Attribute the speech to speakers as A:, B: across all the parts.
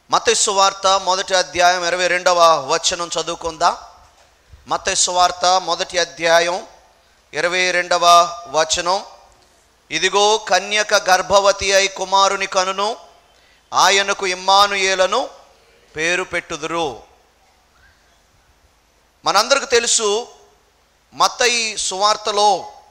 A: మతస్సు వార్త మొదటి అధ్యాయం ఇరవై రెండవ వచనం చదువుకుందాం మతస్సు వార్త మొదటి అధ్యాయం ఇరవై రెండవ వచనం ఇదిగో కన్యక గర్భవతి అయి కుమారుని కనును ఆయనకు ఇమ్మానుయేలను పేరు పెట్టుదురు మనందరికి తెలుసు మత్తయి సువార్తలో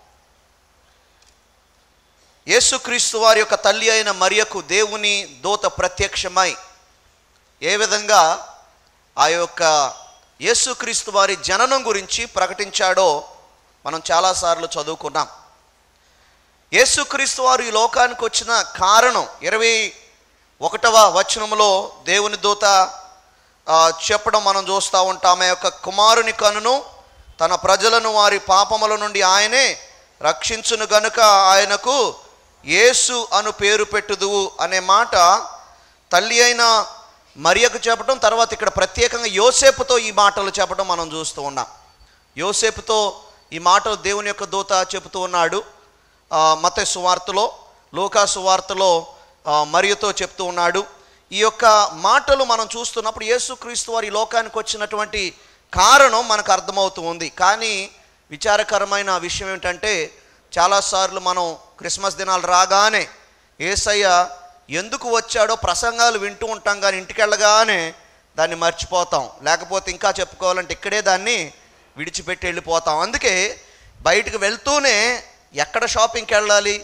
A: యేసుక్రీస్తు వారి యొక్క తల్లి అయిన మరియకు దేవుని దూత ప్రత్యక్షమై ఏ విధంగా ఆ యొక్క యేసుక్రీస్తు వారి జననం గురించి ప్రకటించాడో మనం చాలాసార్లు చదువుకున్నాం యేసుక్రీస్తు వారు ఈ లోకానికి వచ్చిన కారణం ఇరవై ఒకటవ వచనంలో దేవుని దూత ఆ, చెప్పడం మనం చూస్తూ ఉంటాం ఆ యొక్క కుమారుని కనును తన ప్రజలను వారి పాపముల నుండి ఆయనే రక్షించును గనుక ఆయనకు యేసు అను పేరు పెట్టుదువు అనే మాట తల్లి అయిన మరియకు చెప్పడం తర్వాత ఇక్కడ ప్రత్యేకంగా యోసేపుతో ఈ మాటలు చెప్పడం మనం చూస్తూ ఉన్నాం యోసేపుతో ఈ మాటలు దేవుని యొక్క దూత చెబుతూ ఉన్నాడు ఆ, మత సువార్తలో లోకా సువార్తలో ఆ, మరియతో చెప్తూ ఉన్నాడు ఈ యొక్క మాటలు మనం చూస్తున్నప్పుడు యేసుక్రీస్తు వారి ఈ లోకానికి వచ్చినటువంటి కారణం మనకు అర్థమవుతూ ఉంది కానీ విచారకరమైన విషయం ఏంటంటే చాలాసార్లు మనం క్రిస్మస్ దినాలు రాగానే ఏసయ్య ఎందుకు వచ్చాడో ప్రసంగాలు వింటూ ఉంటాం కానీ ఇంటికి వెళ్ళగానే దాన్ని మర్చిపోతాం లేకపోతే ఇంకా చెప్పుకోవాలంటే ఇక్కడే దాన్ని విడిచిపెట్టి వెళ్ళిపోతాం అందుకే బయటకు వెళ్తూనే ఎక్కడ షాపింగ్కి వెళ్ళాలి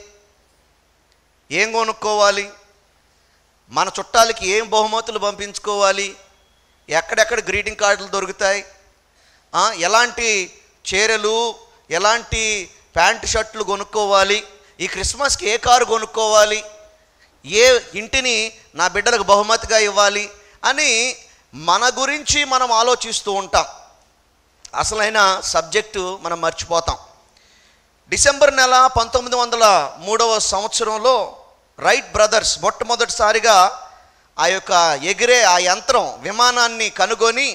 A: ఏం కొనుక్కోవాలి మన చుట్టాలకి ఏం బహుమతులు పంపించుకోవాలి ఎక్కడెక్కడ గ్రీటింగ్ కార్డులు దొరుకుతాయి ఆ, ఎలాంటి చీరలు ఎలాంటి ప్యాంట్ షర్ట్లు కొనుక్కోవాలి ఈ క్రిస్మస్కి ఏ కారు కొనుక్కోవాలి ఏ ఇంటిని నా బిడ్డలకు బహుమతిగా ఇవ్వాలి అని మన గురించి మనం ఆలోచిస్తూ ఉంటాం అసలైన సబ్జెక్టు మనం మర్చిపోతాం డిసెంబర్ నెల పంతొమ్మిది వందల మూడవ సంవత్సరంలో రైట్ బ్రదర్స్ మొట్టమొదటిసారిగా ఆ యొక్క ఎగిరే ఆ యంత్రం విమానాన్ని కనుగొని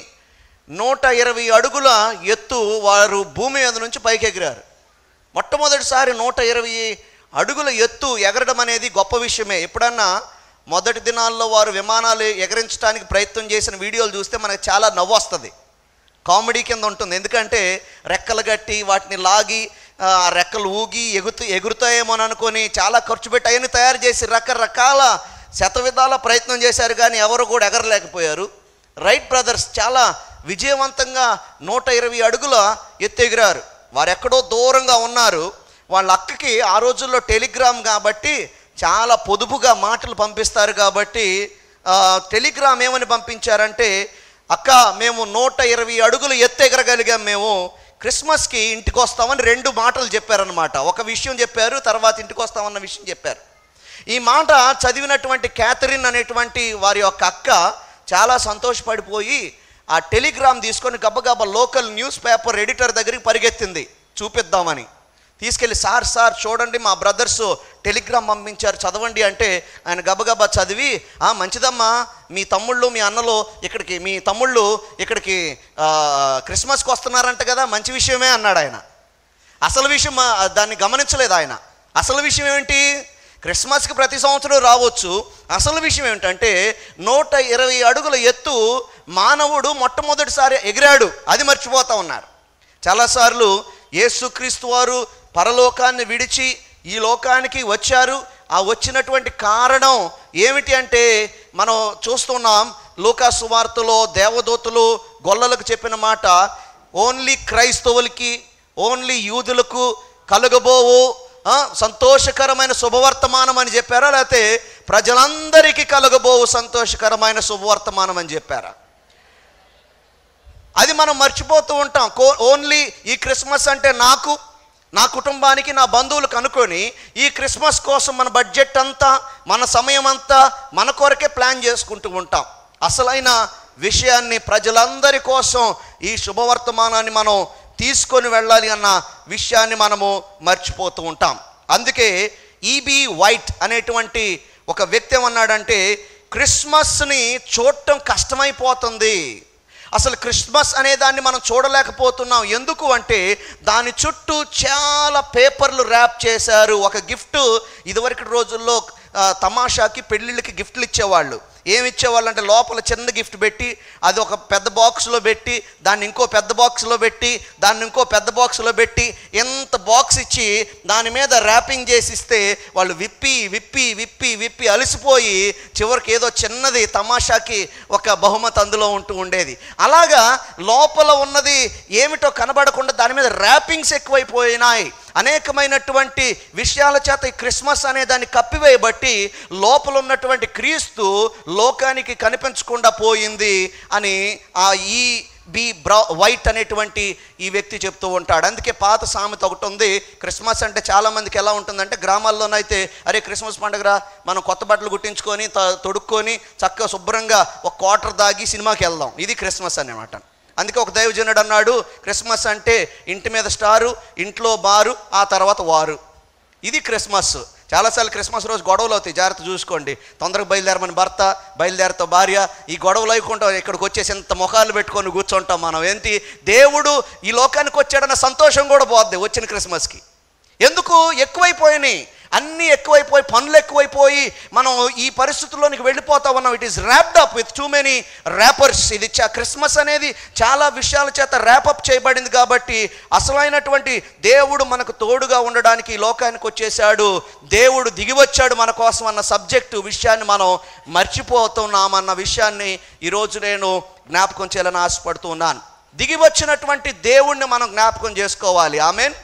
A: నూట ఇరవై అడుగుల ఎత్తు వారు భూమి మీద నుంచి పైకి ఎగిరారు మొట్టమొదటిసారి నూట ఇరవై అడుగుల ఎత్తు ఎగరడం అనేది గొప్ప విషయమే ఎప్పుడన్నా మొదటి దినాల్లో వారు విమానాలు ఎగరించడానికి ప్రయత్నం చేసిన వీడియోలు చూస్తే మనకు చాలా నవ్వు వస్తుంది కామెడీ కింద ఉంటుంది ఎందుకంటే రెక్కలు కట్టి వాటిని లాగి ఆ రెక్కలు ఊగి ఎగుతూ ఎగురుతాయేమో అని అనుకొని చాలా ఖర్చు పెట్టి అవన్నీ తయారు చేసి రకరకాల శతవిధాల ప్రయత్నం చేశారు కానీ ఎవరు కూడా ఎగరలేకపోయారు రైట్ బ్రదర్స్ చాలా విజయవంతంగా నూట ఇరవై అడుగుల ఎత్తు ఎగిరారు వారు ఎక్కడో దూరంగా ఉన్నారు వాళ్ళ అక్కకి ఆ రోజుల్లో టెలిగ్రామ్ కాబట్టి చాలా పొదుపుగా మాటలు పంపిస్తారు కాబట్టి ఆ, టెలిగ్రామ్ ఏమని పంపించారంటే అక్క మేము నూట ఇరవై అడుగులు ఎత్తు ఎగరగలిగాం మేము క్రిస్మస్కి ఇంటికి వస్తామని రెండు మాటలు చెప్పారనమాట ఒక విషయం చెప్పారు తర్వాత ఇంటికి వస్తామన్న విషయం చెప్పారు ఈ మాట చదివినటువంటి క్యాథరిన్ అనేటువంటి వారి యొక్క అక్క చాలా సంతోషపడిపోయి ఆ టెలిగ్రామ్ తీసుకొని గబగబా లోకల్ న్యూస్ పేపర్ ఎడిటర్ దగ్గరికి పరిగెత్తింది చూపిద్దామని తీసుకెళ్ళి సార్ సార్ చూడండి మా బ్రదర్స్ టెలిగ్రామ్ పంపించారు చదవండి అంటే ఆయన గబగబా చదివి "ఆ, మంచిదమ్మా మీ తమ్ముళ్ళు మీ అన్నలు ఇక్కడికి మీ తమ్ముళ్ళు ఇక్కడికి ఆ, క్రిస్మస్కి వస్తున్నారంట కదా మంచి విషయమే అన్నాడు ఆయన అసలు విషయం ఆ, దాన్ని గమనించలేదు ఆయన అసలు విషయం ఏంటి క్రిస్మస్కి ప్రతి సంవత్సరం రావచ్చు అసలు విషయం ఏమిటంటే నూట ఇరవై అడుగుల ఎత్తు మానవుడు మొట్టమొదటిసారి ఎగిరాడు అది మర్చిపోతా ఉన్నారు చాలాసార్లు యేసుక్రీస్తు వారు పరలోకాన్ని విడిచి ఈ లోకానికి వచ్చారు ఆ వచ్చినటువంటి కారణం ఏమిటి అంటే మనం చూస్తున్నాం లూకా సువార్తలో దేవదూతలు గొల్లలకు చెప్పిన మాట ఓన్లీ క్రైస్తవులకి ఓన్లీ యూదులకు కలుగబోవు ఆ, సంతోషకరమైన శుభవర్తమానం అని చెప్పారా లేకపోతే ప్రజలందరికీ కలుగబోవు సంతోషకరమైన శుభవర్తమానం అని చెప్పారా అది మనం మర్చిపోతూ ఉంటాం కో ఓన్లీ ఈ క్రిస్మస్ అంటే నాకు నా కుటుంబానికి నా బంధువులకు అనుకొని ఈ క్రిస్మస్ కోసం మన బడ్జెట్ అంతా మన సమయం అంతా మన కొరకే ప్లాన్ చేసుకుంటూ ఉంటాం అసలైన విషయాన్ని ప్రజలందరి కోసం ఈ శుభవర్తమానాన్ని మనం తీసుకొని వెళ్ళాలి అన్న విషయాన్ని మనము మర్చిపోతూ ఉంటాం అందుకే ఈబి వైట్ అనేటువంటి ఒక వ్యక్తి ఏమన్నాడంటే క్రిస్మస్ని చూడటం కష్టమైపోతుంది అసలు క్రిస్మస్ అనే దాన్ని మనం చూడలేకపోతున్నాం ఎందుకు అంటే దాని చుట్టూ చాలా పేపర్లు ర్యాప్ చేశారు ఒక గిఫ్ట్ ఇదివరకు రోజుల్లో ఆ, తమాషాకి పెళ్ళిళ్ళకి గిఫ్ట్లు ఇచ్చేవాళ్ళు ఏమి ఇచ్చేవాళ్ళు అంటే లోపల చిన్న గిఫ్ట్ పెట్టి అది ఒక పెద్ద బాక్స్లో పెట్టి దాన్ని ఇంకో పెద్ద బాక్స్లో పెట్టి దాన్ని ఇంకో పెద్ద బాక్స్లో పెట్టి ఎంత బాక్స్ ఇచ్చి దాని మీద ర్యాపింగ్ చేసి ఇస్తే వాళ్ళు విప్పి విప్పి విప్పి విప్పి అలసిపోయి చివరికి ఏదో చిన్నది తమాషాకి ఒక బహుమతి అందులో ఉంటూ ఉండేది అలాగా లోపల ఉన్నది ఏమిటో కనబడకుండా దాని మీద ర్యాపింగ్స్ ఎక్కువైపోయినాయి అనేకమైనటువంటి విషయాల చేత ఈ క్రిస్మస్ అనే దాన్ని కప్పివేయబట్టి లోపల ఉన్నటువంటి క్రీస్తు లోకానికి కనిపించకుండా పోయింది అని ఆ ఈ బి బ్రౌ వైట్ అనేటువంటి ఈ వ్యక్తి చెప్తూ ఉంటాడు అందుకే పాత సామెత ఒకటి ఉంది క్రిస్మస్ అంటే చాలా మందికి ఎలా ఉంటుందంటే గ్రామాల్లోనైతే అరే క్రిస్మస్ పండుగరా మనం కొత్త బట్టలు కుట్టించుకొని త- తొడుక్కొని చక్కగా శుభ్రంగా ఒక క్వార్టర్ దాగి సినిమాకి వెళ్దాం ఇది క్రిస్మస్ అన్నమాట అందుకే ఒక దైవజనుడు అన్నాడు క్రిస్మస్ అంటే ఇంటి మీద స్టారు ఇంట్లో బారు ఆ తర్వాత వారు ఇది క్రిస్మస్ చాలాసార్లు క్రిస్మస్ రోజు గొడవలు అవుతాయి జాగ్రత్త చూసుకోండి తొందరగా బయలుదేరమని భర్త బయలుదేరతో భార్య ఈ గొడవలు అయికుంటా ఇక్కడికి వచ్చేసి ఎంత ముఖాలు పెట్టుకొని కూర్చుంటాం మనం ఏంటి దేవుడు ఈ లోకానికి వచ్చాడన్న సంతోషం కూడా పోద్ది వచ్చిన క్రిస్మస్కి ఎందుకు ఎక్కువైపోయినాయి అన్నీ ఎక్కువైపోయి పనులు ఎక్కువైపోయి మనం ఈ పరిస్థితుల్లోనికి వెళ్ళిపోతా ఉన్నాం it is wrapped up with too many wrappers ఇది చా క్రిస్మస్ అనేది చాలా విషయాల చేత ర్యాపప్ చేయబడింది కాబట్టి అసలైనటువంటి దేవుడు మనకు తోడుగా ఉండడానికి ఈ లోకానికి వచ్చేసాడు దేవుడు దిగివచ్చాడు మన కోసం అన్న సబ్జెక్టు విషయాన్ని మనం మర్చిపోతున్నామన్న విషయాన్ని ఈరోజు నేను జ్ఞాపకం చేయాలని ఆశపడుతూ ఉన్నాను దిగి వచ్చినటువంటి దేవుణ్ణి మనం జ్ఞాపకం చేసుకోవాలి ఆమెన్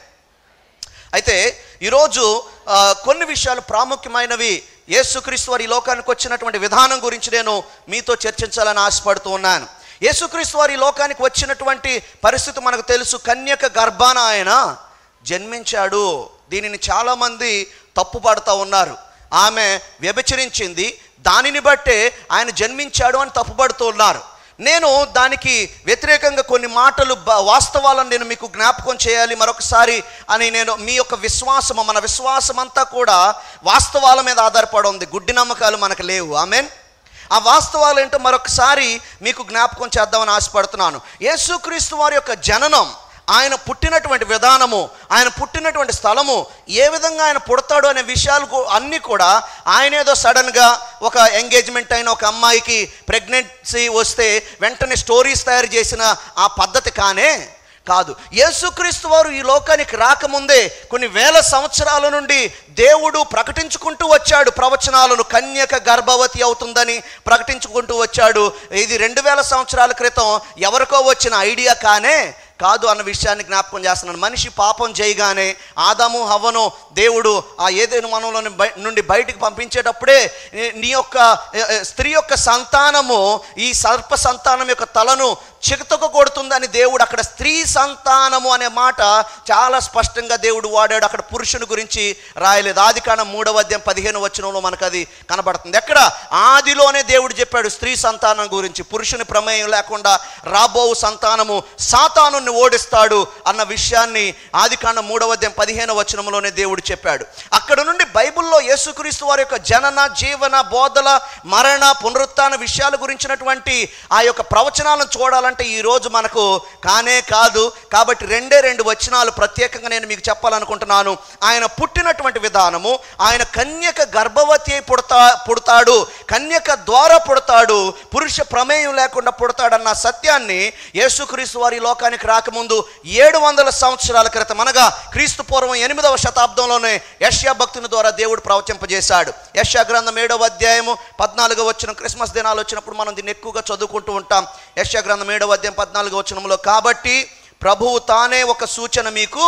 A: అయితే ఈరోజు ఆ, కొన్ని విషయాలు ప్రాముఖ్యమైనవి యేసుక్రీస్తు వారి ఈ లోకానికి వచ్చినటువంటి విధానం గురించి నేను మీతో చర్చించాలని ఆశపడుతూ ఉన్నాను యేసుక్రీస్తు వారి ఈ లోకానికి వచ్చినటువంటి పరిస్థితి మనకు తెలుసు కన్యక గర్భాన ఆయన జన్మించాడు దీనిని చాలామంది తప్పుపడతా ఉన్నారు ఆమె వ్యభిచరించింది దానిని బట్టే ఆయన జన్మించాడు అని తప్పుపడుతూ ఉన్నారు నేను దానికి వ్యతిరేకంగా కొన్ని మాటలు బ- వాస్తవాలను నేను మీకు జ్ఞాపకం చేయాలి మరొకసారి అని నేను మీ యొక్క విశ్వాసము మన విశ్వాసం అంతా కూడా వాస్తవాల మీద ఆధారపడి ఉంది గుడ్డి నమ్మకాలు మనకు లేవు ఆమెన్ ఆ వాస్తవాలు ఏంటో మరొకసారి మీకు జ్ఞాపకం చేద్దామని ఆశపడుతున్నాను యేసుక్రీస్తు వారి యొక్క జననం ఆయన పుట్టినటువంటి విధానము ఆయన పుట్టినటువంటి స్థలము ఏ విధంగా ఆయన పుడతాడు అనే విషయాలు కూ- అన్నీ కూడా ఆయన ఏదో సడన్గా ఒక ఎంగేజ్మెంట్ అయిన ఒక అమ్మాయికి ప్రెగ్నెన్సీ వస్తే వెంటనే స్టోరీస్ తయారు చేసిన ఆ పద్ధతి కానే కాదు యేసుక్రీస్తు వారు ఈ లోకానికి రాకముందే కొన్ని వేల సంవత్సరాల నుండి దేవుడు ప్రకటించుకుంటూ వచ్చాడు ప్రవచనాలను కన్యక గర్భవతి అవుతుందని ప్రకటించుకుంటూ వచ్చాడు ఇది రెండు వేల సంవత్సరాల క్రితం ఎవరికో వచ్చిన ఐడియా కానే కాదు అన్న విషయాన్ని జ్ఞాపకం చేస్తున్నాను మనిషి పాపం చేయగానే ఆదాము హవ్వను దేవుడు ఆ ఏదైనా మనలోని బయ నుండి బయటికి పంపించేటప్పుడే నీ- నీ యొక్క ఏ, ఏ, స్త్రీ యొక్క సంతానము ఈ సర్ప సంతానం యొక్క తలను చికతకు కొడుతుందని దేవుడు అక్కడ స్త్రీ సంతానము అనే మాట చాలా స్పష్టంగా దేవుడు వాడాడు అక్కడ పురుషుని గురించి రాయలేదు ఆది కాండం మూడవ అధ్యాయం పదిహేను వచనంలో మనకు అది కనబడుతుంది ఎక్కడ ఆదిలోనే దేవుడు చెప్పాడు స్త్రీ సంతానం గురించి పురుషుని ప్రమేయం లేకుండా రాబో సంతానము సాతానుని ఓడిస్తాడు అన్న విషయాన్ని ఆది కాండం మూడవ అధ్యాయం పదిహేను వచనంలోనే దేవుడు చెప్పాడు అక్కడ నుండి బైబిల్లో యేసుక్రీస్తు వారి యొక్క జనన జీవన బోధల మరణ పునరుత్థాన విషయాల గురించినటువంటి ఆ యొక్క ప్రవచనాలను చూడాలంటే ఈ రోజు మనకు కానే కాదు కాబట్టి రెండే రెండు వచనాలు ప్రత్యేకంగా నేను మీకు చెప్పాలనుకుంటున్నాను ఆయన పుట్టినటువంటి విధానము ఆయన కన్యక గర్భవతి అయి పుడతా పుడతాడు కన్యక ద్వారా పుడతాడు పురుష ప్రమేయం లేకుండా పుడతాడన్న సత్యాన్ని యేసుక్రీస్తు వారి ఈ లోకానికి రాకముందు ఏడు వందల సంవత్సరాల క్రితం అనగా క్రీస్తు పూర్వం ఎనిమిదవ శతాబ్దంలోనే యష్యా భక్తుని ద్వారా దేవుడు ప్రవచింపజేశాడు యష్యా గ్రంథం ఏడవ అధ్యాయము పద్నాలుగో వచ్చిన క్రిస్మస్ దినాలు వచ్చినప్పుడు మనం దీన్ని ఎక్కువగా చదువుకుంటూ ఉంటాం యష్యా గ్రంథం ఏడవ అధ్యాయం పద్నాలుగో వచనంలో కాబట్టి ప్రభువు తానే ఒక సూచన మీకు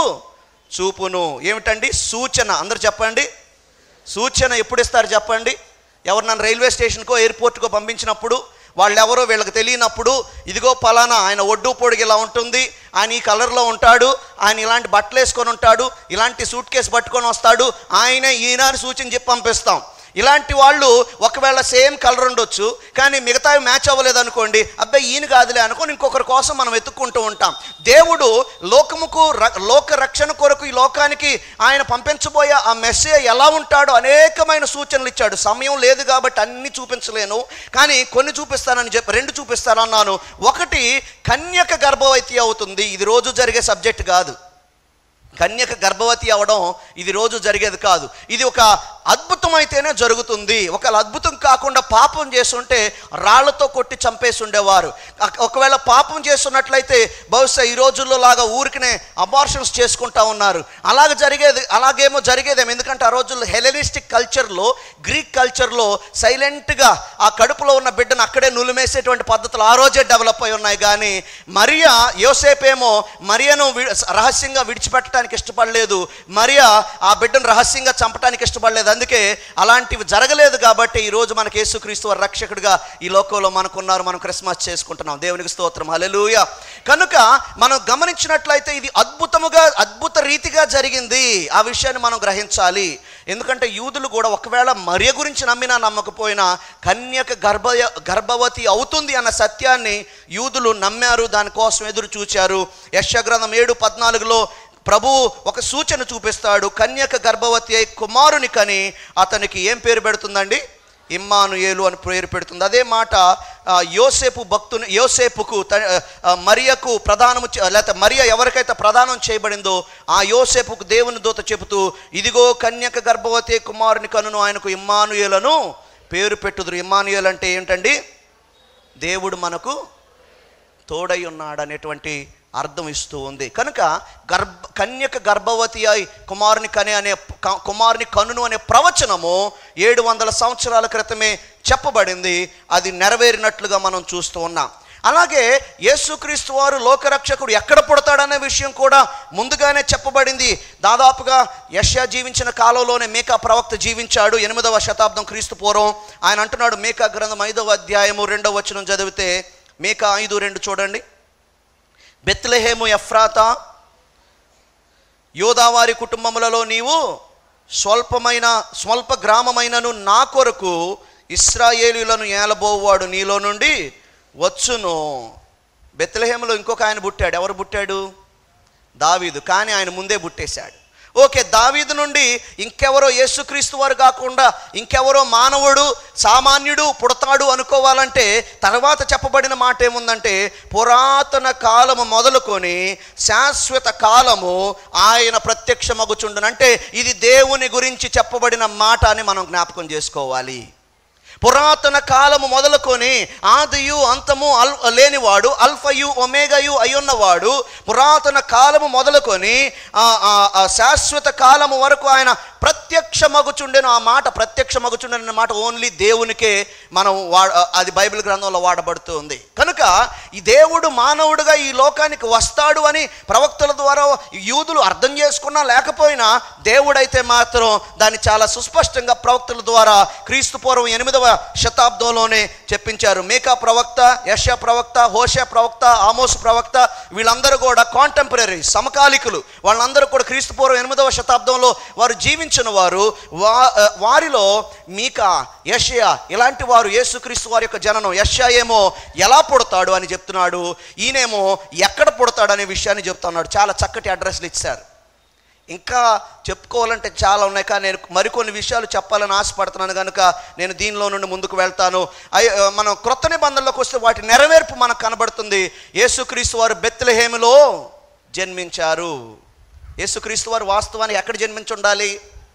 A: చూపును ఏమిటండి సూచన అందరు చెప్పండి సూచన ఎప్పుడు ఇస్తారు చెప్పండి ఎవరు నన్ను రైల్వే స్టేషన్కో ఎయిర్పోర్ట్కో పంపించినప్పుడు వాళ్ళు ఎవరో వీళ్ళకి తెలియనప్పుడు ఇదిగో పలానా ఆయన ఒడ్డు పొడిగి ఇలా ఉంటుంది ఆయన ఈ కలర్లో ఉంటాడు ఆయన ఇలాంటి బట్టలు వేసుకొని ఉంటాడు ఇలాంటి సూట్ కేసు పట్టుకొని వస్తాడు ఆయన ఈయన అని సూచన చెప్పి పంపిస్తాం ఇలాంటి వాళ్ళు ఒకవేళ సేమ్ కలర్ ఉండొచ్చు కానీ మిగతావి మ్యాచ్ అవ్వలేదు అనుకోండి అబ్బాయి ఈయన కాదులే అనుకొని ఇంకొకరి కోసం మనం వెతుక్కుంటూ ఉంటాం దేవుడు లోకముకు ర- లోక రక్షణ కొరకు ఈ లోకానికి ఆయన పంపించబోయే ఆ మెసేజ్ ఎలా ఉంటాడో అనేకమైన సూచనలు ఇచ్చాడు సమయం లేదు కాబట్టి అన్ని చూపించలేను కానీ కొన్ని చూపిస్తానని చెప్పి రెండు చూపిస్తానన్నాను ఒకటి కన్యక గర్భవతి అవుతుంది ఇది రోజు జరిగే సబ్జెక్ట్ కాదు కన్యక గర్భవతి అవడం ఇది రోజు జరిగేది కాదు ఇది ఒక అద్భుతమైతేనే జరుగుతుంది ఒకవేళ అద్భుతం కాకుండా పాపం చేస్తుంటే రాళ్లతో కొట్టి చంపేసి ఉండేవారు ఒక- ఒకవేళ పాపం చేస్తున్నట్లయితే బహుశా ఈ రోజుల్లో లాగా ఊరికనే అబార్షన్స్ చేసుకుంటా ఉన్నారు అలాగ జరిగేది అలాగేమో జరిగేదేమో ఎందుకంటే ఆ రోజుల్లో హెలెనిస్టిక్ కల్చర్లో గ్రీక్ కల్చర్లో సైలెంట్గా ఆ కడుపులో ఉన్న బిడ్డను అక్కడే నులిమేసేటువంటి పద్ధతులు ఆ రోజే డెవలప్ అయి ఉన్నాయి కానీ మరియా యోసేపేమో మరియను వి- రహస్యంగా విడిచిపెట్టడానికి ఇష్టపడలేదు మరియా ఆ బిడ్డను రహస్యంగా చంపడానికి ఇష్టపడలేదు అందుకే అలాంటివి జరగలేదు కాబట్టి ఈరోజు మనకి యేసుక్రీస్తు వారి రక్షకుడిగా ఈ లోకంలో మనకున్నారు మనం క్రిస్మస్ చేసుకుంటున్నాం దేవునికి స్తోత్రం హల్లెలూయా కనుక మనం గమనించినట్లయితే ఇది అద్భుతముగా అద్భుత రీతిగా జరిగింది ఆ విషయాన్ని మనం గ్రహించాలి ఎందుకంటే యూదులు కూడా ఒకవేళ మరియ గురించి నమ్మినా నమ్మకపోయినా కన్యక గర్భ గర్భవతి అవుతుంది అన్న సత్యాన్ని యూదులు నమ్మారు దానికోసం ఎదురు చూచారు యశగ్రంథం ఏడు పద్నాలుగులో ప్రభు ఒక సూచన చూపిస్తాడు కన్యక గర్భవతి అయి కుమారుని కని అతనికి ఏం పేరు పెడుతుందండి ఇమ్మానుయేలు అని పేరు పెడుతుంది అదే మాట ఆ, యోసేపు భక్తుని యోసేపుకు త- ఆ, మరియకు ప్రధానము చే- లేకపోతే మరియ ఎవరికైతే ప్రదానం చేయబడిందో ఆ యోసేపుకు దేవుని దూత చెబుతూ ఇదిగో కన్యక గర్భవతి కుమారుని కనును ఆయనకు ఇమ్మానుయేలను పేరు పెట్టుదురు ఇమ్మానుయేలు అంటే ఏంటండి దేవుడు మనకు తోడై ఉన్నాడు అనేటువంటి అర్థం ఇస్తూ ఉంది కనుక గర్భ కన్యక గర్భవతి అయి కుమారుని కనే అనే క- కుమారుని కనును అనే ప్రవచనము ఏడు వందల సంవత్సరాల క్రితమే చెప్పబడింది అది నెరవేరినట్లుగా మనం చూస్తూ ఉన్నాం అలాగే యేసుక్రీస్తు వారు లోకరక్షకుడు ఎక్కడ పుడతాడనే విషయం కూడా ముందుగానే చెప్పబడింది దాదాపుగా యష్యా జీవించిన కాలంలోనే మేకా ప్రవక్త జీవించాడు ఎనిమిదవ శతాబ్దం క్రీస్తు పూర్వం ఆయన అంటున్నాడు మేకా గ్రంథం ఐదవ అధ్యాయము రెండవ వచనం చదివితే మేకా ఐదు రెండు చూడండి బెత్లెహేము ఎఫ్రాతా యోదావారి కుటుంబములలో నీవు స్వల్పమైన స్వల్ప గ్రామమైనను నా కొరకు ఇస్రాయేలీలను ఏలబోవాడు నీలో నుండి వచ్చును బెత్లెహేములో ఇంకొక ఆయన పుట్టాడు ఎవరు పుట్టాడు దావీదు కానీ ఆయన ముందే పుట్టేశాడు ఓకే దావీదు నుండి ఇంకెవరో యేసుక్రీస్తు వారు కాకుండా ఇంకెవరో మానవుడు సామాన్యుడు పుడతాడు అనుకోవాలంటే తర్వాత చెప్పబడిన మాట ఏముందంటే పురాతన కాలము మొదలుకొని శాశ్వత కాలము ఆయన ప్రత్యక్షమగుచుండును అంటే ఇది దేవుని గురించి చెప్పబడిన మాట అని మనం జ్ఞాపకం చేసుకోవాలి పురాతన కాలము మొదలుకొని ఆదియు అంతము అల్ లేనివాడు అల్ఫయు ఒమేగయు అయ్యున్నవాడు పురాతన కాలము మొదలుకొని ఆ, ఆ, ఆ శాశ్వత కాలము వరకు ఆయన ప్రత్యక్ష మగుచుండెను ఆ మాట ప్రత్యక్ష మగుచుండెను అనే మాట ఓన్లీ దేవునికే మనం వా అది బైబిల్ గ్రంథంలో వాడబడుతూ ఉంది కనుక ఈ దేవుడు మానవుడుగా ఈ లోకానికి వస్తాడు అని ప్రవక్తల ద్వారా యూదులు అర్థం చేసుకున్నా లేకపోయినా దేవుడైతే మాత్రం దాన్ని చాలా సుస్పష్టంగా ప్రవక్తల ద్వారా క్రీస్తు పూర్వం ఎనిమిదవ శతాబ్దంలోనే చెప్పించారు మేకా ప్రవక్త యశ ప్రవక్త హోష ప్రవక్త ఆమోస్ ప్రవక్త వీళ్ళందరూ కూడా కాంటెంపరీ సమకాలికులు వాళ్ళందరూ కూడా క్రీస్తు పూర్వం ఎనిమిదవ శతాబ్దంలో వారు జీవించిన వారు వా ఆ, వారిలో మీకా యషయా ఇలాంటి వారు యేసుక్రీస్తు వారి యొక్క జననం యషయా ఏమో ఎలా పుడతాడు అని చెప్తున్నాడు ఈయనేమో ఎక్కడ పుడతాడు అనే విషయాన్ని చెప్తున్నాడు చాలా చక్కటి అడ్రస్లు ఇచ్చారు ఇంకా చెప్పుకోవాలంటే చాలా ఉన్నాయి కానీ నేను మరికొన్ని విషయాలు చెప్పాలని ఆశపడుతున్నాను కనుక నేను దీనిలో నుండి ముందుకు వెళ్తాను అయ్య- మనం క్రొత్త నిబంధనలోకి వస్తే వాటి నెరవేర్పు మనకు కనబడుతుంది యేసుక్రీస్తు వారు బెత్లెహేములో జన్మించారు యేసుక్రీస్తు వారు వాస్తవానికి ఎక్కడ జన్మించి ఉండాలి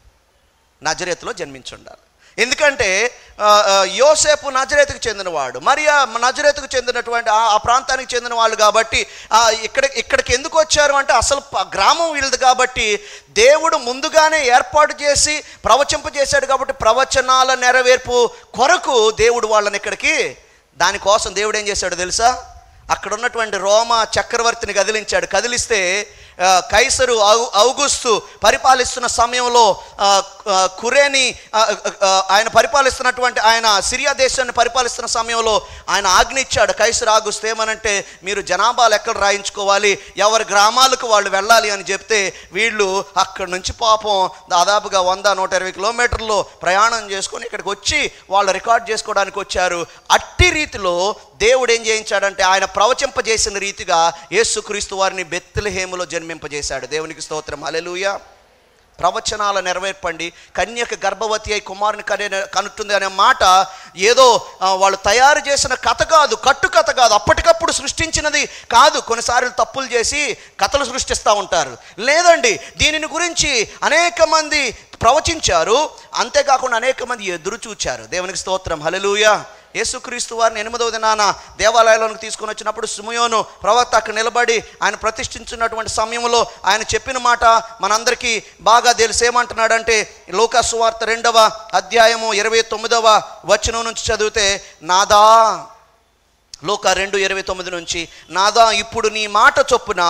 A: నజరేతులో జన్మించి ఉండాలి ఎందుకంటే ఆ, ఆ, యోసేపు నజరేతుకు చెందినవాడు మరియా నజరేతుకు చెందినటువంటి ఆ ఆ ప్రాంతానికి చెందిన వాళ్ళు కాబట్టి ఆ, ఇక్కడ ఇక్కడికి ఎందుకు వచ్చారు అంటే అసలు ప- గ్రామం వీళ్ళది కాబట్టి దేవుడు ముందుగానే ఏర్పాటు చేసి ప్రవచింపజేశాడు కాబట్టి ప్రవచనాల నెరవేర్పు కొరకు దేవుడు వాళ్ళని ఇక్కడికి దానికోసం దేవుడు ఏం చేశాడు తెలుసా అక్కడ ఉన్నటువంటి రోమ చక్రవర్తిని కదిలించాడు కదిలిస్తే ఆ, కైసరు ఔ- ఔగుస్తు పరిపాలిస్తున్న సమయంలో ఆ, ఆ, కురేని ఆ, ఆ, ఆయన పరిపాలిస్తున్నటువంటి ఆయన సిరియా దేశాన్ని పరిపాలిస్తున్న సమయంలో ఆయన ఆజ్ఞ ఇచ్చాడు కైసరు ఆగుస్తు ఏమనంటే మీరు జనాభా లెక్కలు రాయించుకోవాలి ఎవరి గ్రామాలకు వాళ్ళు వెళ్ళాలి అని చెప్తే వీళ్ళు అక్కడి నుంచి పాపం దాదాపుగా వంద నూట ఇరవై కిలోమీటర్లు ప్రయాణం చేసుకొని ఇక్కడికి వచ్చి వాళ్ళు రికార్డ్ చేసుకోవడానికి వచ్చారు అట్టి రీతిలో దేవుడు ఏం చేయించాడంటే ఆయన ప్రవచింపజేసిన రీతిగా యేసుక్రీస్తు వారిని బెత్లెహేములో జన్మింపజేశాడు దేవునికి స్తోత్రం హల్లెలూయా ప్రవచనాల నెరవేర్పండి కన్యక గర్భవతి అయి కుమారుని కనే కనుట్టుంది అనే మాట ఏదో ఆ, వాళ్ళు తయారు చేసిన కథ కాదు కట్టు కథ కాదు అప్పటికప్పుడు సృష్టించినది కాదు కొన్నిసార్లు తప్పులు చేసి కథలు సృష్టిస్తూ ఉంటారు లేదండి దీనిని గురించి అనేక మంది ప్రవచించారు అంతేకాకుండా అనేక మంది ఎదురు చూచారు దేవునికి స్తోత్రం హల్లెలూయా యేసుక్రీస్తు వారిని ఎనిమిదవ దినాన దేవాలయంలోకి తీసుకొని వచ్చినప్పుడు సుమయోను ప్రవక్త అక్కడ నిలబడి ఆయన ప్రతిష్ఠించున్నటువంటి సమయంలో ఆయన చెప్పిన మాట మనందరికీ బాగా తెలుసు ఏమంటున్నాడంటే లోకాసు వార్త రెండవ అధ్యాయము ఇరవై తొమ్మిదవ వచనం నుంచి చదివితే నాదా లోక రెండు ఇరవై తొమ్మిది నుంచి నాదా ఇప్పుడు నీ మాట చొప్పున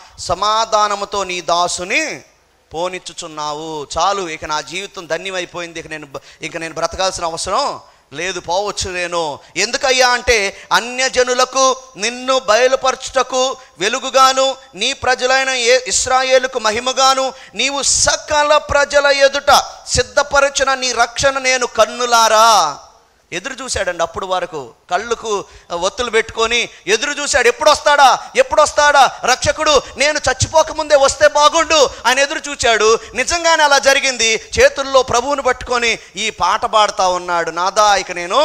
A: సమాధానముతో నీ దాసుని పోనిచ్చుచున్నావు చాలు ఇక నా జీవితం ధన్యమైపోయింది ఇక నేను బ- ఇక నేను బ్రతకాల్సిన అవసరం లేదు పోవచ్చు నేను ఎందుకయ్యా అంటే అన్యజనులకు నిన్ను బయలుపరచుటకు వెలుగుగాను నీ ప్రజలైన ఏ ఇస్రాయేలుకు మహిమగాను నీవు సకల ప్రజల ఎదుట సిద్ధపరచిన నీ రక్షణ నేను కన్నులారా ఎదురు చూశాడండి అప్పుడు వరకు కళ్ళకు ఒత్తులు పెట్టుకొని ఎదురు చూశాడు ఎప్పుడు వస్తాడా ఎప్పుడు వస్తాడా రక్షకుడు నేను చచ్చిపోకముందే వస్తే బాగుండు ఆయన ఎదురు చూశాడు నిజంగానే అలా జరిగింది చేతుల్లో ప్రభువుని పట్టుకొని ఈ పాట పాడుతా ఉన్నాడు నాదా ఇక నేను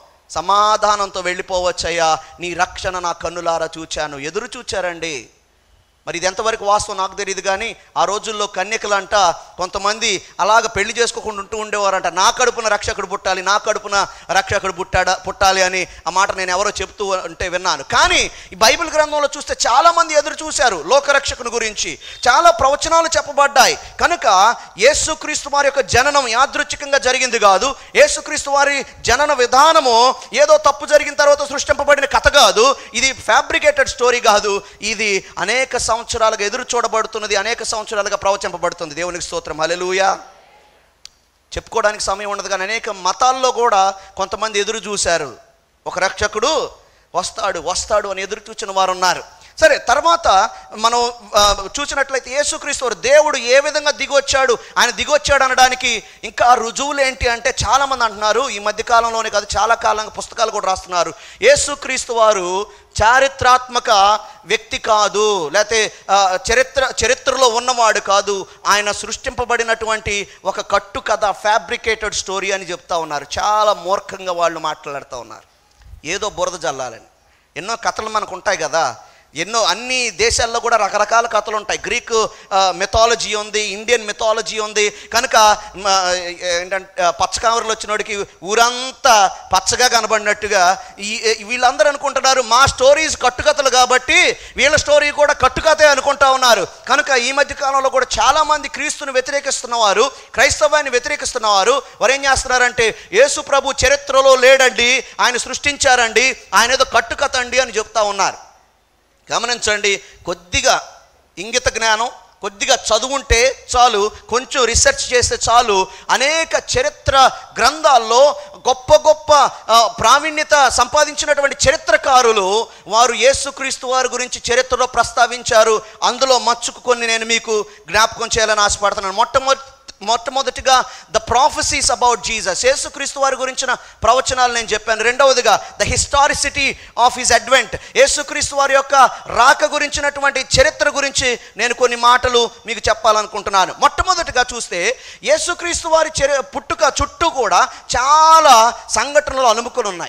A: సమాధానంతో వెళ్ళిపోవచ్చయ్యా నీ రక్షణ నా కన్నులారా చూచాను ఎదురు చూచారండి మరి ఇది ఎంతవరకు వాస్తవం నాకు తెలియదు కానీ ఆ రోజుల్లో కన్యకలంట కొంతమంది అలాగ పెళ్లి చేసుకోకుండా ఉంటూ ఉండేవారంట నా కడుపున రక్షకుడు పుట్టాలి నా కడుపున రక్షకుడు పుట్టాడా పుట్టాలి అని ఆ మాట నేను ఎవరో చెప్తూ ఉంటే విన్నాను కానీ ఈ బైబిల్ గ్రంథంలో చూస్తే చాలామంది ఎదురు చూశారు లోకరక్షకుని గురించి చాలా ప్రవచనాలు చెప్పబడ్డాయి కనుక యేసుక్రీస్తు వారి యొక్క జననం యాదృచ్ఛికంగా జరిగింది కాదు యేసుక్రీస్తు వారి జనన విధానము ఏదో తప్పు జరిగిన తర్వాత సృష్టింపబడిన కథ కాదు ఇది ఫ్యాబ్రికేటెడ్ స్టోరీ కాదు ఇది అనేక సంవత్సరాలుగా ఎదురు చూడబడుతున్నది అనేక సంవత్సరాలుగా ప్రవచింపబడుతుంది దేవునికి స్తోత్రం హల్లెలూయా చెప్పుకోవడానికి సమయం ఉండదు కానీ అనేక మతాల్లో కూడా కొంతమంది ఎదురు చూశారు ఒక రక్షకుడు వస్తాడు వస్తాడు అని ఎదురు చూసిన వారు ఉన్నారు సరే తర్వాత మనం ఆ, చూసినట్లయితే యేసుక్రీస్తు వారు దేవుడు ఏ విధంగా దిగొచ్చాడు ఆయన దిగొచ్చాడు అనడానికి ఇంకా రుజువులు ఏంటి అంటే చాలామంది అంటున్నారు ఈ మధ్య కాలంలోనే కాదు చాలా కాలంగా పుస్తకాలు కూడా రాస్తున్నారు యేసుక్రీస్తు వారు చారిత్రాత్మక వ్యక్తి కాదు లేకపోతే ఆ, చరిత్ర చరిత్రలో ఉన్నవాడు కాదు ఆయన సృష్టింపబడినటువంటి ఒక కట్టు కథ ఫ్యాబ్రికేటెడ్ స్టోరీ అని చెప్తా ఉన్నారు చాలా మూర్ఖంగా వాళ్ళు మాట్లాడుతూ ఉన్నారు ఏదో బురద జల్లాలని ఎన్నో కథలు మనకు ఉంటాయి కదా ఎన్నో అన్ని దేశాల్లో కూడా రకరకాల కథలు ఉంటాయి గ్రీక్ మెథాలజీ ఉంది ఇండియన్ మెథాలజీ ఉంది కనుక మ, ఏంటంటే ఆ, పచ్చకామరులు వచ్చినోడికి ఊరంతా పచ్చగా కనబడినట్టుగా ఈ ఈ- వీళ్ళందరూ అనుకుంటున్నారు మా స్టోరీస్ కట్టుకథలు కాబట్టి వీళ్ళ స్టోరీ కూడా కట్టుకథే అనుకుంటా ఉన్నారు కనుక ఈ మధ్య కాలంలో కూడా చాలామంది క్రీస్తుని వ్యతిరేకిస్తున్నవారు క్రైస్తవాన్ని వ్యతిరేకిస్తున్నవారు వారు ఏం చేస్తున్నారంటే యేసు ప్రభు చరిత్రలో లేడండి ఆయన సృష్టించారండి ఆయన ఏదో కట్టుకథ అండి అని చెప్తా ఉన్నారు గమనించండి కొద్దిగా ఇంగిత జ్ఞానం కొద్దిగా చదువుంటే చాలు కొంచెం రీసెర్చ్ చేస్తే చాలు అనేక చరిత్ర గ్రంథాల్లో గొప్ప గొప్ప ఆ, ప్రావీణ్యత సంపాదించినటువంటి చరిత్రకారులు వారు యేసుక్రీస్తు వారి గురించి చరిత్రలో ప్రస్తావించారు అందులో మచ్చుకు కొన్ని నేను మీకు జ్ఞాపకం చేయాలని ఆశపడుతున్నాను మొట్టమొదటి మొట్టమొదటిగా ద ప్రాఫెసీస్ అబౌట్ జీసస్ యేసుక్రీస్తు వారి గురించిన ప్రవచనాలు నేను చెప్పాను రెండవదిగా the historicity of his advent యేసుక్రీస్తు వారి యొక్క రాక గురించినటువంటి చరిత్ర గురించి నేను కొన్ని మాటలు మీకు చెప్పాలనుకుంటున్నాను మొట్టమొదటిగా చూస్తే యేసుక్రీస్తు వారి చరి పుట్టుక చుట్టూ కూడా చాలా సంఘటనలు అలుముకొని ఉన్నాయి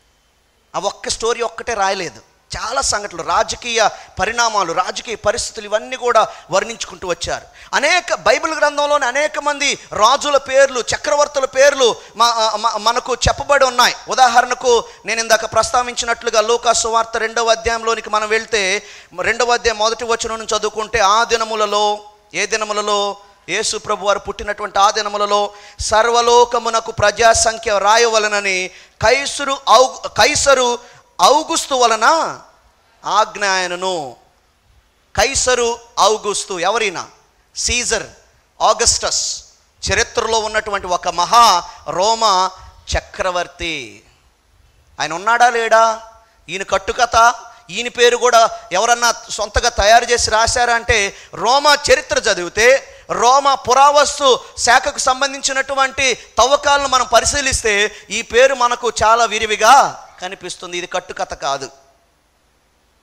A: ఆ ఒక్క స్టోరీ ఒక్కటే రాయలేదు చాలా సంఘటనలు రాజకీయ పరిణామాలు రాజకీయ పరిస్థితులు ఇవన్నీ కూడా వర్ణించుకుంటూ వచ్చారు అనేక బైబిల్ గ్రంథంలోని అనేక మంది రాజుల పేర్లు చక్రవర్తుల పేర్లు మా- మ- మనకు చెప్పబడి ఉన్నాయి ఉదాహరణకు నేను ఇందాక ప్రస్తావించినట్లుగా లోకాసు వార్త రెండవ అధ్యాయంలోనికి మనం వెళ్తే రెండవ అధ్యాయం మొదటి వచనం నుంచి చదువుకుంటే ఆ దినములలో ఏ దినములలో యేసు ప్రభు వారు పుట్టినటువంటి ఆ దినములలో సర్వలోకమునకు ప్రజా సంఖ్య రాయవలనని కైసరు ఔ కైసరు ఔగుస్తు వలన ఆజ్ఞాయనను కైసరు ఔగుస్తు ఎవరైనా సీజర్ ఆగస్టస్ చరిత్రలో ఉన్నటువంటి ఒక మహా రోమ చక్రవర్తి ఆయన ఉన్నాడా లేడా ఈయన కట్టుకథ ఈయన పేరు కూడా ఎవరన్నా సొంతగా తయారు చేసి రాశారా అంటే రోమా చరిత్ర చదివితే రోమా పురావస్తు శాఖకు సంబంధించినటువంటి తవ్వకాలను మనం పరిశీలిస్తే ఈ పేరు మనకు చాలా విరివిగా కనిపిస్తుంది ఇది కట్టుకథ కాదు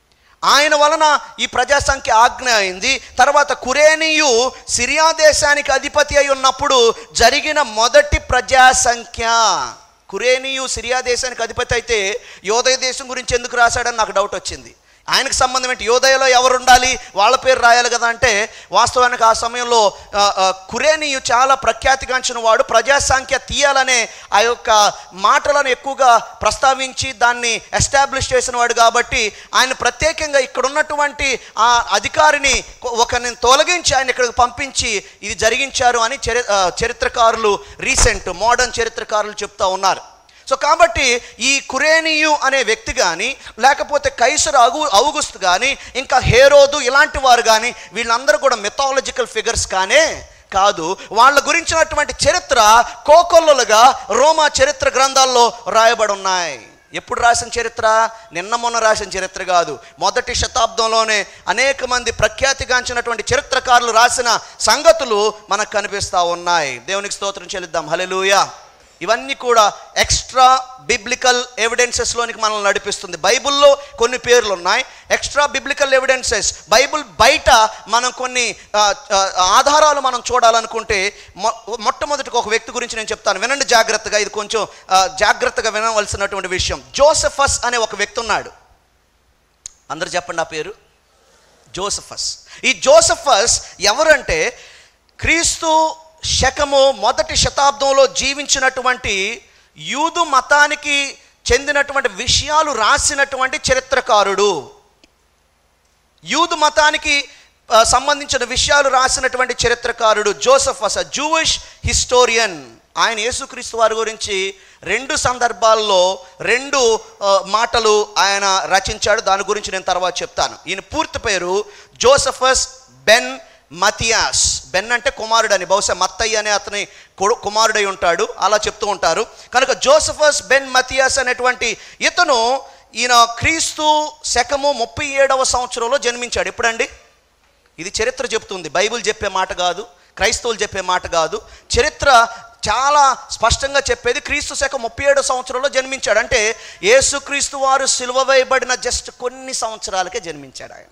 A: ఆయన వలన ఈ ప్రజా సంఖ్య ఆజ్ఞ అయింది తర్వాత కురేనియు సిరియా దేశానికి అధిపతి అయి ఉన్నప్పుడు జరిగిన మొదటి ప్రజా సంఖ్య కురేనియు సిరియా దేశానికి అధిపతి అయితే యోదయ దేశం గురించి ఎందుకు రాశాడని నాకు డౌట్ వచ్చింది ఆయనకు సంబంధం ఏంటి యోదయలో ఎవరు ఉండాలి వాళ్ళ పేరు రాయాలి కదా అంటే వాస్తవానికి ఆ సమయంలో ఆ, ఆ, కురేనియు చాలా ప్రఖ్యాతిగాంచిన వాడు ప్రజాసంఖ్య తీయాలనే ఆ యొక్క మాటలను ఎక్కువగా ప్రస్తావించి దాన్ని ఎస్టాబ్లిష్ చేసిన వాడు కాబట్టి ఆయన ప్రత్యేకంగా ఇక్కడ ఉన్నటువంటి ఆ అధికారిని ఒకరిని తొలగించి ఆయన ఇక్కడికి పంపించి ఇది జరిగించారు అని చరి ఆ, చరిత్రకారులు రీసెంట్ మోడర్న్ చరిత్రకారులు చెప్తా ఉన్నారు సో కాబట్టి ఈ కురేనియు అనే వ్యక్తి కానీ లేకపోతే కైసర్ అగు అవుగుస్త్ కానీ ఇంకా హేరోదు ఇలాంటి వారు కానీ వీళ్ళందరూ కూడా మిథాలజికల్ ఫిగర్స్ కానే కాదు వాళ్ళ గురించినటువంటి చరిత్ర కోకొల్లలుగా రోమా చరిత్ర గ్రంథాల్లో రాయబడి ఉన్నాయి ఎప్పుడు రాసిన చరిత్ర నిన్న మొన్న రాసిన చరిత్ర కాదు మొదటి శతాబ్దంలోనే అనేక మంది ప్రఖ్యాతిగాంచినటువంటి చరిత్రకారులు రాసిన సంగతులు మనకు కనిపిస్తూ ఉన్నాయి దేవునికి స్తోత్రం చెల్లిద్దాం హల్లెలూయా ఇవన్నీ కూడా ఎక్స్ట్రా బిబ్లికల్ ఎవిడెన్సెస్లోనికి మనల్ని నడిపిస్తుంది బైబిల్లో కొన్ని పేర్లు ఉన్నాయి ఎక్స్ట్రా బిబ్లికల్ ఎవిడెన్సెస్ బైబిల్ బయట మనం కొన్ని ఆ, ఆ, ఆధారాలు మనం చూడాలనుకుంటే మొ మొట్టమొదటికి ఒక వ్యక్తి గురించి నేను చెప్తాను వినండి జాగ్రత్తగా ఇది కొంచెం ఆ, జాగ్రత్తగా వినవలసినటువంటి విషయం జోసెఫస్ అనే ఒక వ్యక్తి ఉన్నాడు అందరు చెప్పండి ఆ పేరు జోసఫస్ ఈ జోసఫస్ ఎవరంటే క్రీస్తు శకము మొదటి శతాబ్దంలో జీవించినటువంటి యూదు మతానికి చెందినటువంటి విషయాలు రాసినటువంటి చరిత్రకారుడు యూదు మతానికి ఆ, సంబంధించిన విషయాలు రాసినటువంటి చరిత్రకారుడు జోసఫస్ జూయిష్ హిస్టోరియన్ ఆయన యేసుక్రీస్తు వారి గురించి రెండు సందర్భాల్లో రెండు ఆ, మాటలు ఆయన రచించాడు దాని గురించి నేను తర్వాత చెప్తాను ఈయన పూర్తి పేరు జోసఫస్ బెన్ మతియాస్ బెన్ అంటే కుమారుడు అని బహుశా మత్తయ్య అనే అతని కొడు- కుమారుడై ఉంటాడు అలా చెప్తూ ఉంటారు కనుక జోసఫస్ బెన్ మతియాస్ అనేటువంటి ఇతను ఈయన క్రీస్తు శకము ముప్పై ఏడవ సంవత్సరంలో జన్మించాడు ఎప్పుడండి ఇది చరిత్ర చెప్తుంది బైబిల్ చెప్పే మాట కాదు క్రైస్తవులు చెప్పే మాట కాదు చరిత్ర చాలా స్పష్టంగా చెప్పేది క్రీస్తు శకం ముప్పై ఏడో సంవత్సరంలో జన్మించాడు అంటే యేసుక్రీస్తు వారు సిలువ వేయబడిన జస్ట్ కొన్ని సంవత్సరాలకే జన్మించాడు ఆయన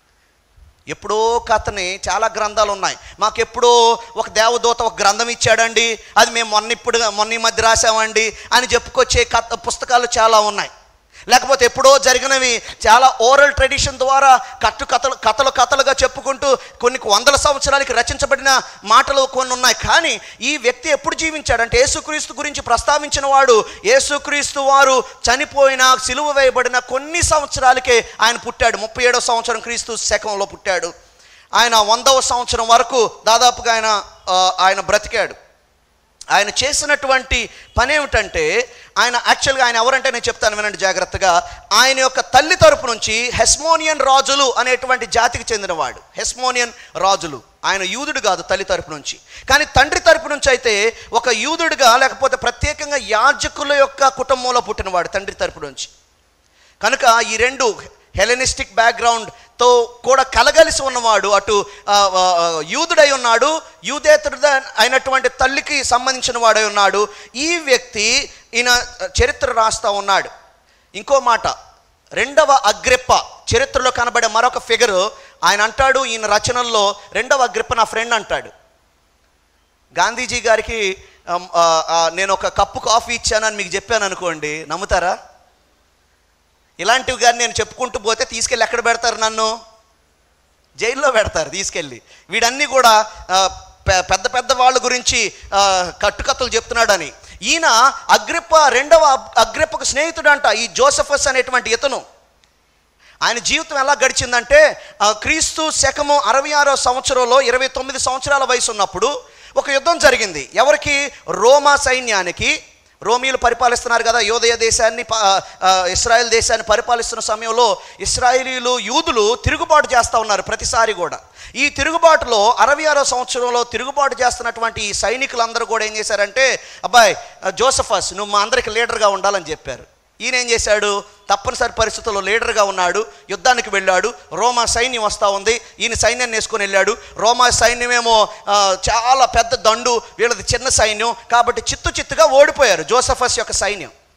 A: ఎప్పుడో కథని చాలా గ్రంథాలు ఉన్నాయి మాకు ఎప్పుడో ఒక దేవదూత ఒక గ్రంథం ఇచ్చాడండి అది మేము మొన్న ఇప్పుడు మొన్న ఈ మధ్య రాసామండి అని చెప్పుకొచ్చే కథ పుస్తకాలు చాలా ఉన్నాయి లేకపోతే ఎప్పుడో జరిగినవి చాలా ఓరల్ ట్రెడిషన్ ద్వారా కట్టు కథలు కథలు కథలుగా చెప్పుకుంటూ కొన్ని వందల సంవత్సరాలకి రచించబడిన మాటలు కొన్ని ఉన్నాయి కానీ ఈ వ్యక్తి ఎప్పుడు జీవించాడంటే యేసుక్రీస్తు గురించి ప్రస్తావించిన వాడు యేసుక్రీస్తు వారు చనిపోయిన సిలువ వేయబడిన కొన్ని సంవత్సరాలకే ఆయన పుట్టాడు ముప్పై ఏడో సంవత్సరం క్రీస్తు శకంలో పుట్టాడు ఆయన వందవ సంవత్సరం వరకు దాదాపుగా ఆయన ఆ, ఆయన బ్రతికాడు ఆయన చేసినటువంటి పని ఏమిటంటే ఆయన యాక్చువల్గా ఆయన ఎవరంటే నేను చెప్తాను వినండి జాగ్రత్తగా ఆయన యొక్క తల్లి తరపు నుంచి హెస్మోనియన్ రాజులు అనేటువంటి జాతికి చెందినవాడు హెస్మోనియన్ రాజులు ఆయన యూదుడు కాదు తల్లి తరపు నుంచి కానీ తండ్రి తరపు నుంచి అయితే ఒక యూదుడిగా లేకపోతే ప్రత్యేకంగా యాజకుల యొక్క కుటుంబంలో పుట్టినవాడు తండ్రి తరపు నుంచి కనుక ఈ రెండు హెలెనిస్టిక్ బ్యాక్గ్రౌండ్తో కూడా కలగలిసి ఉన్నవాడు అటు ఆ, ఆ, ఆ, యూదుడై ఉన్నాడు యూదేతరుడ అయినటువంటి తల్లికి సంబంధించిన వాడై ఉన్నాడు ఈ వ్యక్తి ఈయన చరిత్ర రాస్తా ఉన్నాడు ఇంకో మాట రెండవ అగ్రిప్ప చరిత్రలో కనబడే మరొక ఫిగరు ఆయన అంటాడు ఈయన రచనల్లో రెండవ అగ్రిప్ప నా ఫ్రెండ్ అంటాడు గాంధీజీ గారికి ఆమ్, ఆ, ఆ, నేను ఒక కప్పు కాఫీ ఇచ్చానని మీకు చెప్పాను అనుకోండి నమ్ముతారా ఇలాంటివి కానీ నేను చెప్పుకుంటూ పోతే తీసుకెళ్ళి ఎక్కడ పెడతారు నన్ను జైల్లో పెడతారు తీసుకెళ్ళి వీడన్నీ కూడా ఆ, పె- పెద్ద పెద్ద వాళ్ళ గురించి ఆ, కట్టుకథలు చెప్తున్నాడని ఈయన అగ్రిప్ప రెండవ అగ్- అగ్రిప్పకు స్నేహితుడు అంట ఈ జోసఫస్ అనేటువంటి ఇతను ఆయన జీవితం ఎలా గడిచిందంటే ఆ, క్రీస్తు శకము అరవై ఆరో సంవత్సరంలో ఇరవై తొమ్మిది సంవత్సరాల వయసు ఉన్నప్పుడు ఒక యుద్ధం జరిగింది ఎవరికి రోమా సైన్యానికి రోమీలు పరిపాలిస్తున్నారు కదా యోదయ దేశాన్ని ప- ఆ, ఇస్రాయేల్ దేశాన్ని పరిపాలిస్తున్న సమయంలో ఇస్రాయేలీలు యూదులు తిరుగుబాటు చేస్తూ ఉన్నారు ప్రతిసారి కూడా ఈ తిరుగుబాటులో అరవై ఆరో సంవత్సరంలో తిరుగుబాటు చేస్తున్నటువంటి ఈ సైనికులందరూ కూడా ఏం చేశారంటే అబ్బాయి ఆ, జోసఫస్ నువ్వు మా అందరికి లీడర్గా ఉండాలని చెప్పారు ఈయన ఏం చేశాడు తప్పనిసరి పరిస్థితుల్లో లీడర్గా ఉన్నాడు యుద్ధానికి వెళ్ళాడు రోమా సైన్యం వస్తూ ఉంది ఈయన సైన్యాన్ని వేసుకొని వెళ్ళాడు రోమా సైన్యమేమో ఆ, చాలా పెద్ద దండు వీళ్ళది చిన్న సైన్యం కాబట్టి చిత్తు చిత్తుగా ఓడిపోయారు జోసఫస్ యొక్క సైన్యం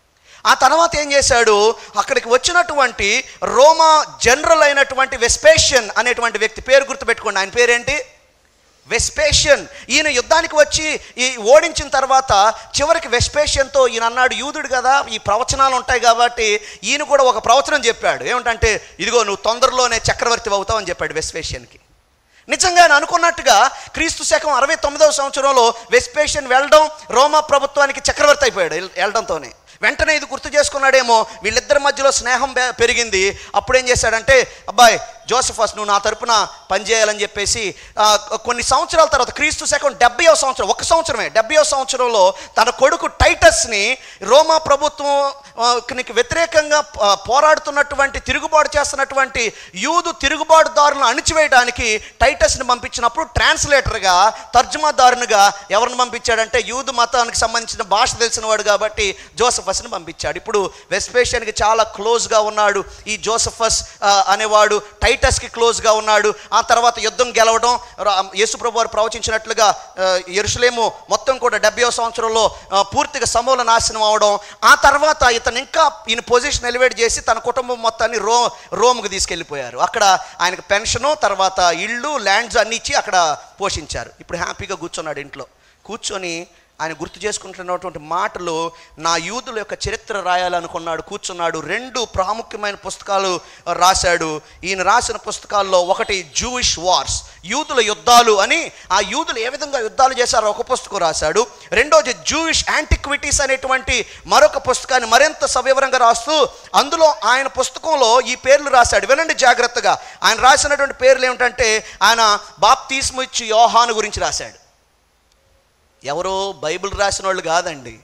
A: ఆ తర్వాత ఏం చేశాడు అక్కడికి వచ్చినటువంటి రోమా జనరల్ అయినటువంటి వెస్పేషియన్ అనేటువంటి వ్యక్తి పేరు గుర్తుపెట్టుకోండి ఆయన పేరేంటి వెస్పేషియన్ ఈయన యుద్ధానికి వచ్చి ఈ ఓడించిన తర్వాత చివరికి వెస్పేషియన్తో ఈయన అన్నాడు యూదుడు కదా ఈ ప్రవచనాలు ఉంటాయి కాబట్టి ఈయన కూడా ఒక ప్రవచనం చెప్పాడు ఏమిటంటే ఇదిగో నువ్వు తొందరలోనే చక్రవర్తి అవుతావు అని చెప్పాడు వెస్పేషియన్కి నిజంగా ఆయన అనుకున్నట్టుగా క్రీస్తు శకం అరవై తొమ్మిదవ సంవత్సరంలో వెస్పేషియన్ వెళ్ళడం రోమా ప్రభుత్వానికి చక్రవర్తి అయిపోయాడు వెల్- వెళ్ళడంతోనే వెంటనే ఇది గుర్తు చేసుకున్నాడేమో వీళ్ళిద్దరి మధ్యలో స్నేహం పె- పెరిగింది అప్పుడేం చేశాడంటే అబ్బాయి జోసఫస్ నువ్వు నా తరపున పనిచేయాలని చెప్పేసి ఆ, కొన్ని సంవత్సరాల తర్వాత క్రీస్తు శకం డెబ్బైవ సంవత్సరం ఒక సంవత్సరమే డెబ్బైవ సంవత్సరంలో తన కొడుకు టైటస్ని రోమా ప్రభుత్వం ఆ, కి వ్యతిరేకంగా ఆ, పోరాడుతున్నటువంటి తిరుగుబాటు చేస్తున్నటువంటి యూదు తిరుగుబాటుదారులను అణిచివేయడానికి టైటస్ని పంపించినప్పుడు ట్రాన్స్లేటర్గా తర్జుమాదారునిగా ఎవరిని పంపించాడంటే యూదు మతానికి సంబంధించిన భాష తెలిసిన వాడు కాబట్టి జోసఫస్ని పంపించాడు ఇప్పుడు వెస్పేషియన్కి చాలా క్లోజ్గా ఉన్నాడు ఈ జోసఫస్ ఆ, అనేవాడు టైటస్కి క్లోజ్గా ఉన్నాడు ఆ తర్వాత యుద్ధం గెలవడం రా- యేసుప్రభు వారు ప్రవచించినట్లుగా ఆ, యెరూషలేము మొత్తం కూడా డెబ్బై సంవత్సరంలో ఆ, పూర్తిగా సమూల నాశనం అవడం ఆ తర్వాత ఇతను ఇంకా ఈయన పొజిషన్ ఎలివేట్ చేసి తన కుటుంబం మొత్తాన్ని రో రోమ్కి తీసుకెళ్ళిపోయారు అక్కడ ఆయనకు పెన్షను తర్వాత ఇళ్ళు ల్యాండ్స్ అన్ని ఇచ్చి అక్కడ పోషించారు ఇప్పుడు హ్యాపీగా కూర్చున్నాడు ఇంట్లో కూర్చొని ఆయన గుర్తు చేసుకుంటున్నటువంటి మాటలు నా యూదుల యొక్క చరిత్ర రాయాలనుకున్నాడు కూర్చున్నాడు రెండు ప్రాముఖ్యమైన పుస్తకాలు రాశాడు ఈయన రాసిన పుస్తకాల్లో ఒకటి జూయిష్ వార్స్ యూదుల యుద్ధాలు అని ఆ యూదులు ఏ విధంగా యుద్ధాలు చేశారో ఒక పుస్తకం రాశాడు రెండోది జూయిష్ యాంటిక్విటీస్ అనేటువంటి మరొక పుస్తకాన్ని మరింత సవివరంగా రాస్తూ అందులో ఆయన పుస్తకంలో ఈ పేర్లు రాశాడు వినండి జాగ్రత్తగా ఆయన రాసినటువంటి పేర్లు ఏమిటంటే ఆయన బాప్తీస్ము ఇచ్చి యోహాను గురించి రాశాడు ఎవరో బైబిల్ రాసిన వాళ్ళు కాదండి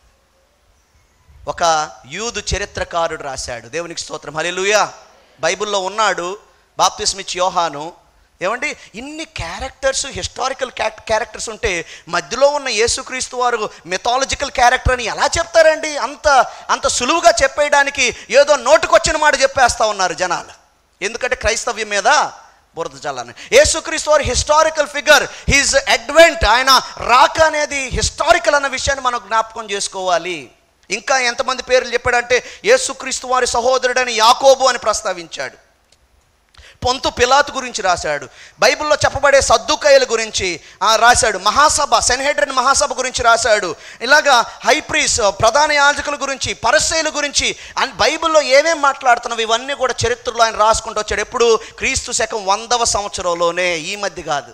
A: ఒక యూదు చరిత్రకారుడు రాశాడు దేవునికి స్తోత్రం హల్లెలూయా బైబిల్లో ఉన్నాడు బాప్తిస్మిచ్ యోహాను ఏమండి ఇన్ని క్యారెక్టర్స్ హిస్టారికల్ క్యారెక్టర్స్ ఉంటే మధ్యలో ఉన్న యేసుక్రీస్తు వారు మిథాలజికల్ క్యారెక్టర్ అని ఎలా చెప్తారండి అంత అంత సులువుగా చెప్పేయడానికి ఏదో నోటుకొచ్చిన మాట చెప్పేస్తా ఉన్నారు జనాలు ఎందుకంటే క్రైస్తవ్యం మీద బురద జల్లని యేసుక్రీస్తు వారు హిస్టారికల్ ఫిగర్ హిజ్ అడ్వెంట్ ఆయన రాక అనేది హిస్టారికల్ అన్న విషయాన్ని మనం జ్ఞాపకం చేసుకోవాలి ఇంకా ఎంతమంది పేర్లు చెప్పాడంటే యేసుక్రీస్తు వారి సహోదరుడని యాకోబు అని ప్రస్తావించాడు పొంతు పిలాతు గురించి రాశాడు బైబిల్లో చెప్పబడే సద్దుకయ్యల గురించి ఆ, రాశాడు మహాసభ సెన్హెడ్రన్ మహాసభ గురించి రాశాడు ఇలాగా హైప్రీస్ ప్రధాన యాజకుల గురించి పరస్సేల గురించి అని బైబిల్లో ఏమేం మాట్లాడుతున్నావు ఇవన్నీ కూడా చరిత్రలో ఆయన రాసుకుంటూ వచ్చాడు ఎప్పుడు క్రీస్తు శకం వందవ సంవత్సరంలోనే ఈ మధ్య కాదు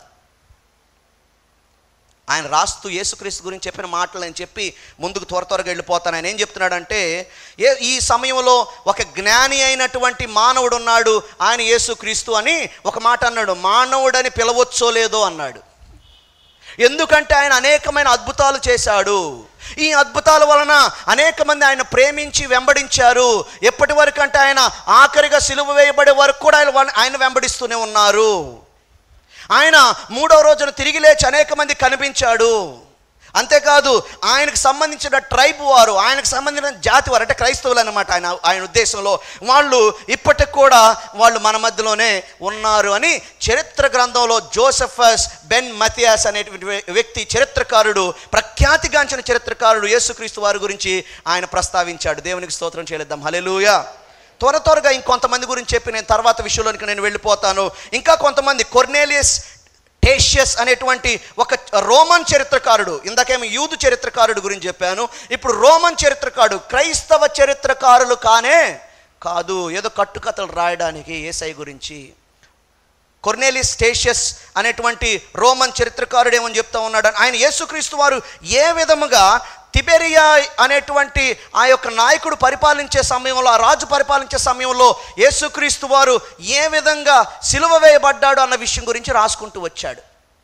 A: ఆయన రాస్తూ యేసుక్రీస్తు గురించి చెప్పిన మాటలు అని చెప్పి ముందుకు త్వర త్వరగా వెళ్ళిపోతాను ఆయన ఏం చెప్తున్నాడంటే ఏ ఈ సమయంలో ఒక జ్ఞాని అయినటువంటి మానవుడు ఉన్నాడు ఆయన యేసుక్రీస్తు అని ఒక మాట అన్నాడు మానవుడని పిలవచ్చో లేదో అన్నాడు ఎందుకంటే ఆయన అనేకమైన అద్భుతాలు చేశాడు ఈ అద్భుతాల వలన అనేక మంది ఆయన ప్రేమించి వెంబడించారు ఎప్పటి వరకు అంటే ఆయన ఆఖరిగా సిలువ వేయబడే వరకు కూడా ఆయన ఆయన వెంబడిస్తూనే ఉన్నారు ఆయన మూడో రోజున తిరిగి లేచి అనేక మంది కనిపించాడు అంతేకాదు ఆయనకు సంబంధించిన ట్రైబ్ వారు ఆయనకు సంబంధించిన జాతి వారు అంటే క్రైస్తవులు అనమాట ఆయన ఆయన ఉద్దేశంలో వాళ్ళు ఇప్పటికి కూడా వాళ్ళు మన మధ్యలోనే ఉన్నారు అని చరిత్ర గ్రంథంలో జోసఫస్ బెన్ మతియాస్ అనేటువంటి వ్య- వ్యక్తి చరిత్రకారుడు ప్రఖ్యాతిగాంచిన చరిత్రకారుడు యేసుక్రీస్తు వారి గురించి ఆయన ప్రస్తావించాడు దేవునికి స్తోత్రం చేయలేద్దాం హల్లెలూయా త్వర త్వరగా ఇంకొంతమంది గురించి చెప్పి నేను తర్వాత విషయంలోనికి నేను వెళ్ళిపోతాను ఇంకా కొంతమంది కొర్నేలియస్ టేషియస్ అనేటువంటి ఒక రోమన్ చరిత్రకారుడు ఇందాకేమో యూదు చరిత్రకారుడు గురించి చెప్పాను ఇప్పుడు రోమన్ చరిత్రకారుడు క్రైస్తవ చరిత్రకారులు కానే కాదు ఏదో కట్టుకథలు రాయడానికి ఏసై గురించి కొర్నేలియస్ స్టేషియస్ అనేటువంటి రోమన్ చరిత్రకారుడు ఏమని చెప్తా ఉన్నాడు ఆయన యేసుక్రీస్తు వారు ఏ విధముగా తిబెరియా అనేటువంటి ఆ యొక్క నాయకుడు పరిపాలించే సమయంలో ఆ రాజు పరిపాలించే సమయంలో యేసుక్రీస్తు వారు ఏ విధంగా సిలువ వేయబడ్డాడు అన్న విషయం గురించి రాసుకుంటూ వచ్చాడు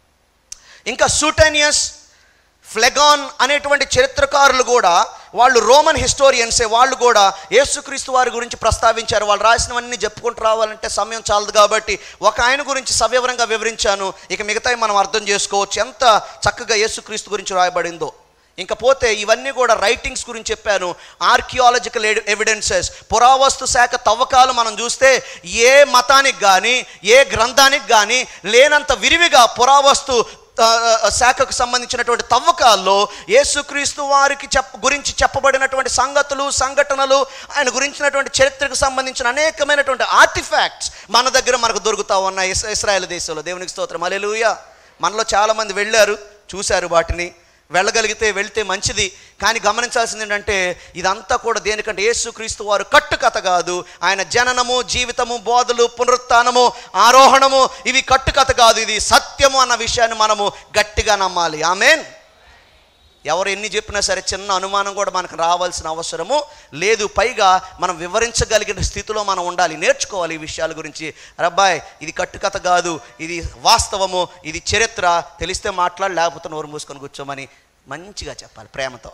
A: ఇంకా సూటేనియస్ ఫ్లెగాన్ అనేటువంటి చరిత్రకారులు కూడా వాళ్ళు రోమన్ హిస్టోరియన్సే వాళ్ళు కూడా యేసుక్రీస్తు వారి గురించి ప్రస్తావించారు వాళ్ళు రాసినవన్నీ చెప్పుకుంటూ రావాలంటే సమయం చాలదు కాబట్టి ఒక ఆయన గురించి సవివరంగా వివరించాను ఇక మిగతావి మనం అర్థం చేసుకోవచ్చు ఎంత చక్కగా యేసుక్రీస్తు గురించి రాయబడిందో ఇంకా పోతే ఇవన్నీ కూడా రైటింగ్స్ గురించి చెప్పాను ఆర్కియాలజికల్ ఎవిడెన్సెస్ పురావస్తు శాఖ తవ్వకాలు మనం చూస్తే ఏ మతానికి కానీ ఏ గ్రంథానికి కానీ లేనంత విరివిగా పురావస్తు ఆ, ఆ, శాఖకు సంబంధించినటువంటి తవ్వకాల్లో యేసుక్రీస్తు వారికి చెప్ గురించి చెప్పబడినటువంటి సంగతులు సంఘటనలు ఆయన గురించినటువంటి చరిత్రకు సంబంధించిన అనేకమైనటువంటి ఆర్టిఫాక్ట్స్ మన దగ్గర మనకు దొరుకుతా ఉన్నాయి ఇస్- ఇస్రాయేల్ దేశంలో దేవునికి స్తోత్రం అలెలుయ మనలో చాలామంది వెళ్ళారు చూశారు వాటిని వెళ్ళగలిగితే వెళ్తే మంచిది కానీ గమనించాల్సింది ఏంటంటే ఇదంతా కూడా దేనికంటే యేసుక్రీస్తు వారు కట్టుకథ కాదు ఆయన జననము జీవితము బోధలు పునరుత్నము ఆరోహణము ఇవి కట్టుకథ కాదు ఇది సత్యము అన్న విషయాన్ని మనము గట్టిగా నమ్మాలి ఆమెన్ ఎవరు ఎన్ని చెప్పినా సరే చిన్న అనుమానం కూడా మనకు రావాల్సిన అవసరము లేదు పైగా మనం వివరించగలిగిన స్థితిలో మనం ఉండాలి నేర్చుకోవాలి ఈ విషయాల గురించి రబ్బాయ్ ఇది కట్టుకథ కాదు ఇది వాస్తవము ఇది చరిత్ర తెలిస్తే మాట్లాడి లేకపోతే నోరు మూసుకొని కూర్చోమని మంచిగా చెప్పాలి ప్రేమతో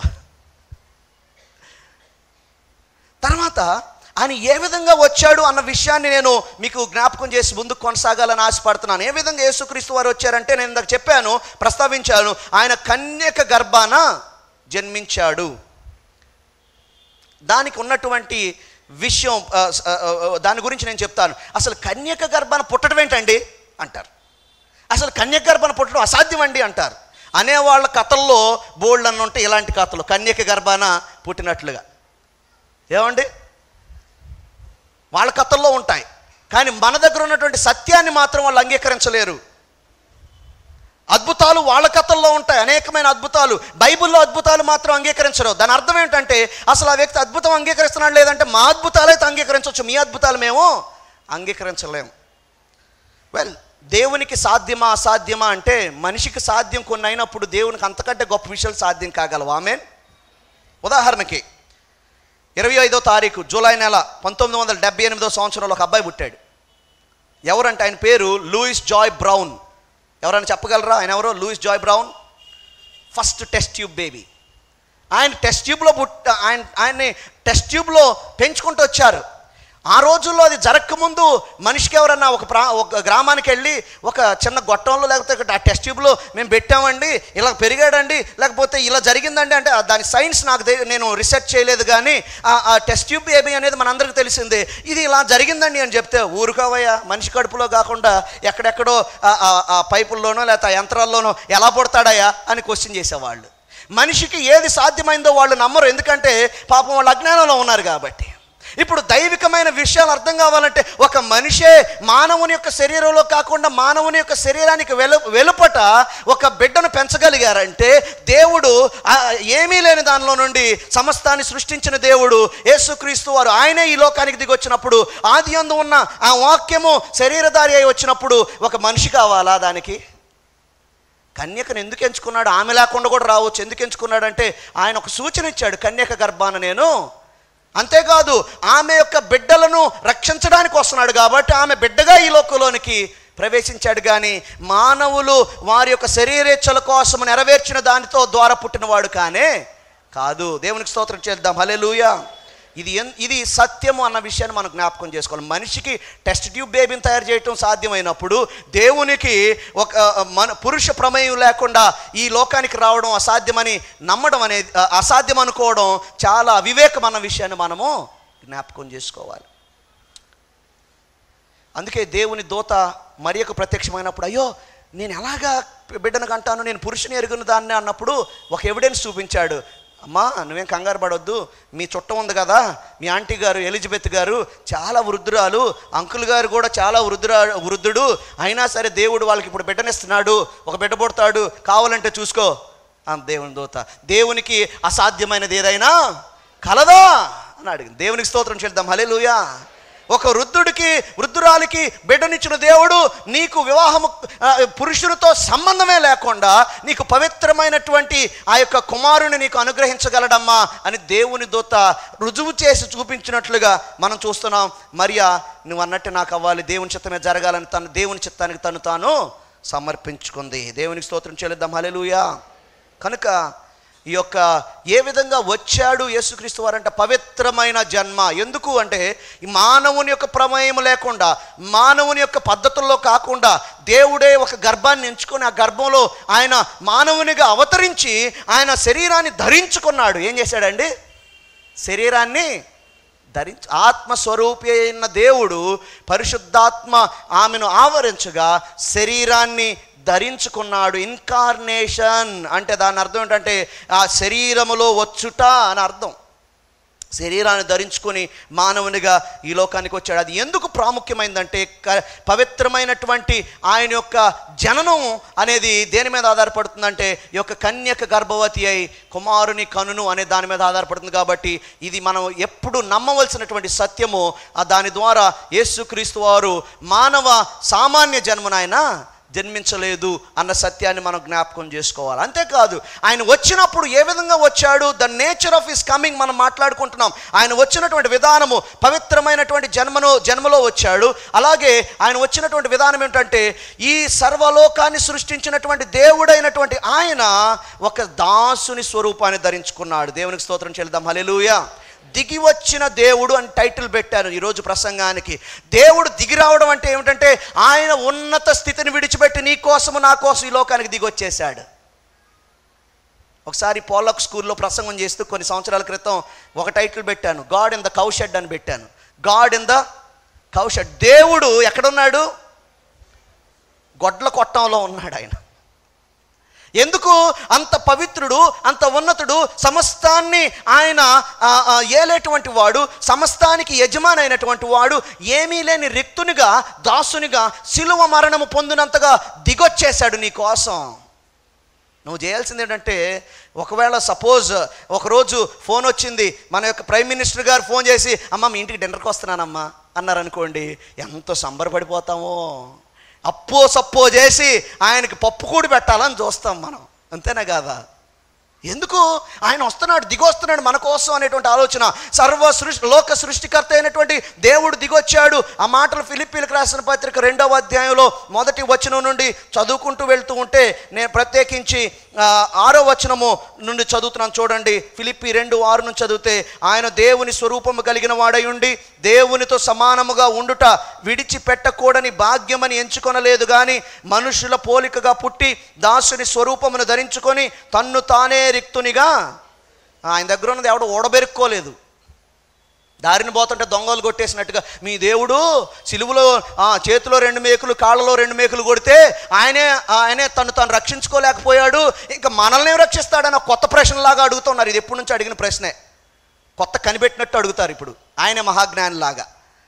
A: తర్వాత ఆయన ఏ విధంగా వచ్చాడు అన్న విషయాన్ని నేను మీకు జ్ఞాపకం చేసి ముందుకు కొనసాగాలని ఆశపడుతున్నాను ఏ విధంగా యేసుక్రీస్తు వారు వచ్చారంటే నేను ఇందాక చెప్పాను ప్రస్తావించాను ఆయన కన్యక గర్భాన జన్మించాడు దానికి ఉన్నటువంటి విషయం ఆ, ఆ, ఆ, దాని గురించి నేను చెప్తాను అసలు కన్యక గర్భాన పుట్టడం ఏంటండి అంటారు అసలు కన్యక గర్భాన పుట్టడం అసాధ్యం అండి అంటారు అనేవాళ్ళ కథల్లో బోల్డ్ అన్న ఉంటే ఇలాంటి కథలు కన్యక గర్భాన పుట్టినట్లుగా ఏమండి వాళ్ళ కథల్లో ఉంటాయి కానీ మన దగ్గర ఉన్నటువంటి సత్యాన్ని మాత్రం వాళ్ళు అంగీకరించలేరు అద్భుతాలు వాళ్ళ కథల్లో ఉంటాయి అనేకమైన అద్భుతాలు బైబిల్లో అద్భుతాలు మాత్రం అంగీకరించరు దాని అర్థం ఏంటంటే అసలు ఆ వ్యక్తి అద్భుతం అంగీకరిస్తున్నాడు లేదంటే మా అద్భుతాలైతే అంగీకరించవచ్చు మీ అద్భుతాలు మేము అంగీకరించలేము వెల్ దేవునికి సాధ్యమా అసాధ్యమా అంటే మనిషికి సాధ్యం కొన్ని అయినప్పుడు దేవునికి అంతకంటే గొప్ప విషయాలు సాధ్యం కాగలవు ఆమె ఉదాహరణకి ఇరవై ఐదో తారీఖు జూలై నెల పంతొమ్మిది వందల డెబ్బై ఎనిమిదో సంవత్సరంలో ఒక అబ్బాయి పుట్టాడు ఎవరంటే ఆయన పేరు లూయిస్ జాయ్ బ్రౌన్ ఎవరైనా చెప్పగలరా ఆయన ఎవరో Louise Joy Brown first test tube baby ఆయన టెస్ట్ ట్యూబ్లో పుట్ట ఆయన ఆయన్ని టెస్ట్ ట్యూబ్లో పెంచుకుంటూ వచ్చారు ఆ రోజుల్లో అది జరగకముందు మనిషికి ఎవరన్నా ఒక ప్రా ఒక గ్రామానికి వెళ్ళి ఒక చిన్న గొట్టంలో లేకపోతే ఒక ఆ టెస్ట్ ట్యూబ్లో మేము పెట్టామండి ఇలా పెరిగాడండి లేకపోతే ఇలా జరిగిందండి అంటే ఆ దాని సైన్స్ నాకు తె- నేను రీసెర్చ్ చేయలేదు కానీ ఆ- ఆ టెస్ట్ ట్యూబ్ ఏమి అనేది మనందరికీ తెలిసిందే ఇది ఇలా జరిగిందండి అని చెప్తే ఊరుకోవయ్యా మనిషి కడుపులో కాకుండా ఎక్కడెక్కడో ఆ- ఆ- ఆ పైపుల్లోనో లేకపోతే ఆ యంత్రాల్లోనో ఎలా పుడతాడయా అని క్వశ్చన్ చేసేవాళ్ళు మనిషికి ఏది సాధ్యమైందో వాళ్ళు నమ్మరు ఎందుకంటే పాపం వాళ్ళు అజ్ఞానంలో ఉన్నారు కాబట్టి ఇప్పుడు దైవికమైన విషయాలు అర్థం కావాలంటే ఒక మనిషే మానవుని యొక్క శరీరంలో కాకుండా మానవుని యొక్క శరీరానికి వెలు వెలుపట ఒక బిడ్డను పెంచగలిగారంటే దేవుడు ఆ ఏమీ లేని దానిలో నుండి సమస్తాన్ని సృష్టించిన దేవుడు యేసుక్రీస్తు వారు ఆయనే ఈ లోకానికి దిగి వచ్చినప్పుడు ఆది అందు ఉన్న ఆ వాక్యము శరీరధారి అయి వచ్చినప్పుడు ఒక మనిషి కావాలా దానికి కన్యకను ఎందుకు ఎంచుకున్నాడు ఆమె లేకుండా కూడా రావచ్చు ఎందుకు ఎంచుకున్నాడంటే ఆయన ఒక సూచన ఇచ్చాడు కన్యక గర్భాన నేను అంతేకాదు ఆమె యొక్క బిడ్డలను రక్షించడానికి వస్తున్నాడు కాబట్టి ఆమె బిడ్డగా ఈ లోకంలోనికి ప్రవేశించాడు కానీ మానవులు వారి యొక్క శరీరేచ్ఛల కోసం నెరవేర్చిన దానితో ద్వారా పుట్టినవాడు కానే కాదు దేవునికి స్తోత్రం చేద్దాం హల్లెలూయా ఇది ఎన్ ఇది సత్యము అన్న విషయాన్ని మనం జ్ఞాపకం చేసుకోవాలి మనిషికి టెస్ట్ ట్యూబ్ బేబీని తయారు చేయటం సాధ్యమైనప్పుడు దేవునికి ఒక ఆ, మన పురుష ప్రమేయం లేకుండా ఈ లోకానికి రావడం అసాధ్యమని నమ్మడం అనేది ఆ, అసాధ్యం అనుకోవడం చాలా అవివేకం అన్న విషయాన్ని మనము జ్ఞాపకం చేసుకోవాలి అందుకే దేవుని దూత మరియకు ప్రత్యక్షమైనప్పుడు అయ్యో నేను ఎలాగా బిడ్డను కంటాను నేను పురుషుని ఎరుగున దాన్ని అన్నప్పుడు ఒక ఎవిడెన్స్ చూపించాడు అమ్మా నువ్వేం కంగారు పడొద్దు మీ చుట్టం ఉంది కదా మీ ఆంటీ గారు ఎలిజబెత్ గారు చాలా వృద్ధురాలు అంకుల్ గారు కూడా చాలా వృద్ధురా వృద్ధుడు అయినా సరే దేవుడు వాళ్ళకి ఇప్పుడు బిడ్డనిస్తున్నాడు ఒక బిడ్డ పుడతాడు కావాలంటే చూసుకో ఆ దేవుని దూత దేవునికి అసాధ్యమైనది ఏదైనా కలదా అని అడిగింది దేవునికి స్తోత్రం చేద్దాం హల్లెలూయా ఒక వృద్ధుడికి వృద్ధురాలికి బిడ్డనిచ్చిన దేవుడు నీకు వివాహము ఆ, పురుషునితో సంబంధమే లేకుండా నీకు పవిత్రమైనటువంటి ఆ యొక్క కుమారుని నీకు అనుగ్రహించగలడమ్మా అని దేవుని దూత రుజువు చేసి చూపించినట్లుగా మనం చూస్తున్నాం మరియా నువ్వు అన్నట్టు నాకు అవ్వాలి దేవుని చిత్తమే జరగాలని తను దేవుని చిత్తానికి తను తాను సమర్పించుకుంది దేవునికి స్తోత్రం చెల్లిద్దాం హల్లెలూయా కనుక ఈ యొక్క ఏ విధంగా వచ్చాడు యేసుక్రీస్తు వారంటే పవిత్రమైన జన్మ ఎందుకు అంటే ఈ మానవుని యొక్క ప్రమేయం లేకుండా మానవుని యొక్క పద్ధతుల్లో కాకుండా దేవుడే ఒక గర్భాన్ని ఎంచుకొని ఆ గర్భంలో ఆయన మానవునిగా అవతరించి ఆయన శరీరాన్ని ధరించుకున్నాడు ఏం చేశాడండి శరీరాన్ని ధరించి ఆత్మస్వరూపి అయిన దేవుడు పరిశుద్ధాత్మ ఆమెను ఆవరించగా శరీరాన్ని ధరించుకున్నాడు ఇన్కార్నేషన్ అంటే దాని అర్థం ఏంటంటే ఆ శరీరములో వచ్చుట అని అర్థం శరీరాన్ని ధరించుకొని మానవునిగా ఈ లోకానికి వచ్చాడు అది ఎందుకు ప్రాముఖ్యమైందంటే క- పవిత్రమైనటువంటి ఆయన యొక్క జననం అనేది దేని మీద ఆధారపడుతుందంటే ఈ యొక్క కన్యక గర్భవతి అయి కుమారుని కనును అనే దాని మీద ఆధారపడుతుంది కాబట్టి ఇది మనం ఎప్పుడు నమ్మవలసినటువంటి సత్యము ఆ దాని ద్వారా యేసుక్రీస్తు వారు మానవ సామాన్య జన్మనాయన జన్మించలేదు అన్న సత్యాన్ని మనం జ్ఞాపకం చేసుకోవాలి అంతేకాదు ఆయన వచ్చినప్పుడు ఏ విధంగా వచ్చాడు the nature of his coming మనం మాట్లాడుకుంటున్నాం ఆయన వచ్చినటువంటి విధానము పవిత్రమైనటువంటి జన్మను జన్మలో వచ్చాడు అలాగే ఆయన వచ్చినటువంటి విధానం ఏంటంటే ఈ సర్వలోకాన్ని సృష్టించినటువంటి దేవుడైనటువంటి ఆయన ఒక దాసుని స్వరూపాన్ని ధరించుకున్నాడు దేవునికి స్తోత్రం చెల్లిద్దాం హల్లెలూయా దిగి వచ్చిన దేవుడు అని టైటిల్ పెట్టారు ఈరోజు ప్రసంగానికి దేవుడు దిగి రావడం అంటే ఏమిటంటే ఆయన ఉన్నత స్థితిని విడిచిపెట్టి నీ కోసము నా కోసం ఈ లోకానికి దిగి వచ్చేసాడు ఒకసారి పోలక్ స్కూల్లో ప్రసంగం చేస్తూ కొన్ని సంవత్సరాల క్రితం ఒక టైటిల్ పెట్టాను గాడ్ ఇన్ ద కౌషెడ్ అని పెట్టాను గాడ్ ఇన్ ద కౌషెడ్ దేవుడు ఎక్కడున్నాడు గొడ్ల కొట్టంలో ఉన్నాడు ఆయన ఎందుకు అంత పవిత్రుడు అంత ఉన్నతుడు సమస్తాన్ని ఆయన ఆ, ఆ, ఏలేటువంటి వాడు సమస్తానికి యజమాని అయినటువంటి వాడు ఏమీ లేని రిక్తునిగా దాసునిగా సిలువ మరణము పొందినంతగా దిగొచ్చేశాడు నీ కోసం నువ్వు చేయాల్సింది ఏంటంటే ఒకవేళ సపోజ్ ఒకరోజు ఫోన్ వచ్చింది మన యొక్క ప్రైమ్ మినిస్టర్ గారు ఫోన్ చేసి అమ్మ మీ ఇంటికి డిన్నర్కి వస్తున్నానమ్మా అన్నారనుకోండి ఎంతో సంబరపడిపోతామో అప్పో సప్పో చేసి ఆయనకి పప్పు కూడి పెట్టాలని చూస్తాం మనం అంతేనా కాదా ఎందుకు ఆయన వస్తున్నాడు దిగొస్తున్నాడు మన కోసం అనేటువంటి ఆలోచన సర్వ సృష్టి లోక సృష్టికర్త అయినటువంటి దేవుడు దిగొచ్చాడు ఆ మాటలు ఫిలిప్పీలకు రాసిన పత్రిక రెండవ అధ్యాయంలో మొదటి వచనం నుండి చదువుకుంటూ వెళ్తూ ఉంటే నేను ప్రత్యేకించి ఆ, ఆరో వచనము నుండి చదువుతున్నాను చూడండి ఫిలిప్పి రెండు ఆరు నుంచి చదివితే ఆయన దేవుని స్వరూపము కలిగిన వాడై ఉండి దేవునితో సమానముగా ఉండుట విడిచిపెట్టకూడని భాగ్యమని ఎంచుకొనలేదు కానీ మనుషుల పోలికగా పుట్టి దాసుని స్వరూపమును ధరించుకొని తన్ను తానే రిక్తునిగా ఆయన దగ్గర ఉన్నది ఎవడు ఓడబెరుక్కోలేదు దారిని పోతుంటే దొంగలు కొట్టేసినట్టుగా మీ దేవుడు సిలువులో ఆ, చేతిలో రెండు మేకులు కాళ్ళలో రెండు మేకులు కొడితే ఆయనే ఆయనే తను తను రక్షించుకోలేకపోయాడు ఇంకా మనల్ని ఏం రక్షిస్తాడని ఒక కొత్త ప్రశ్నలాగా అడుగుతున్నారు ఇది ఎప్పటి నుంచి అడిగిన ప్రశ్నే కొత్త కనిపెట్టినట్టు అడుగుతారు ఇప్పుడు ఆయనే మహాజ్ఞానిలాగా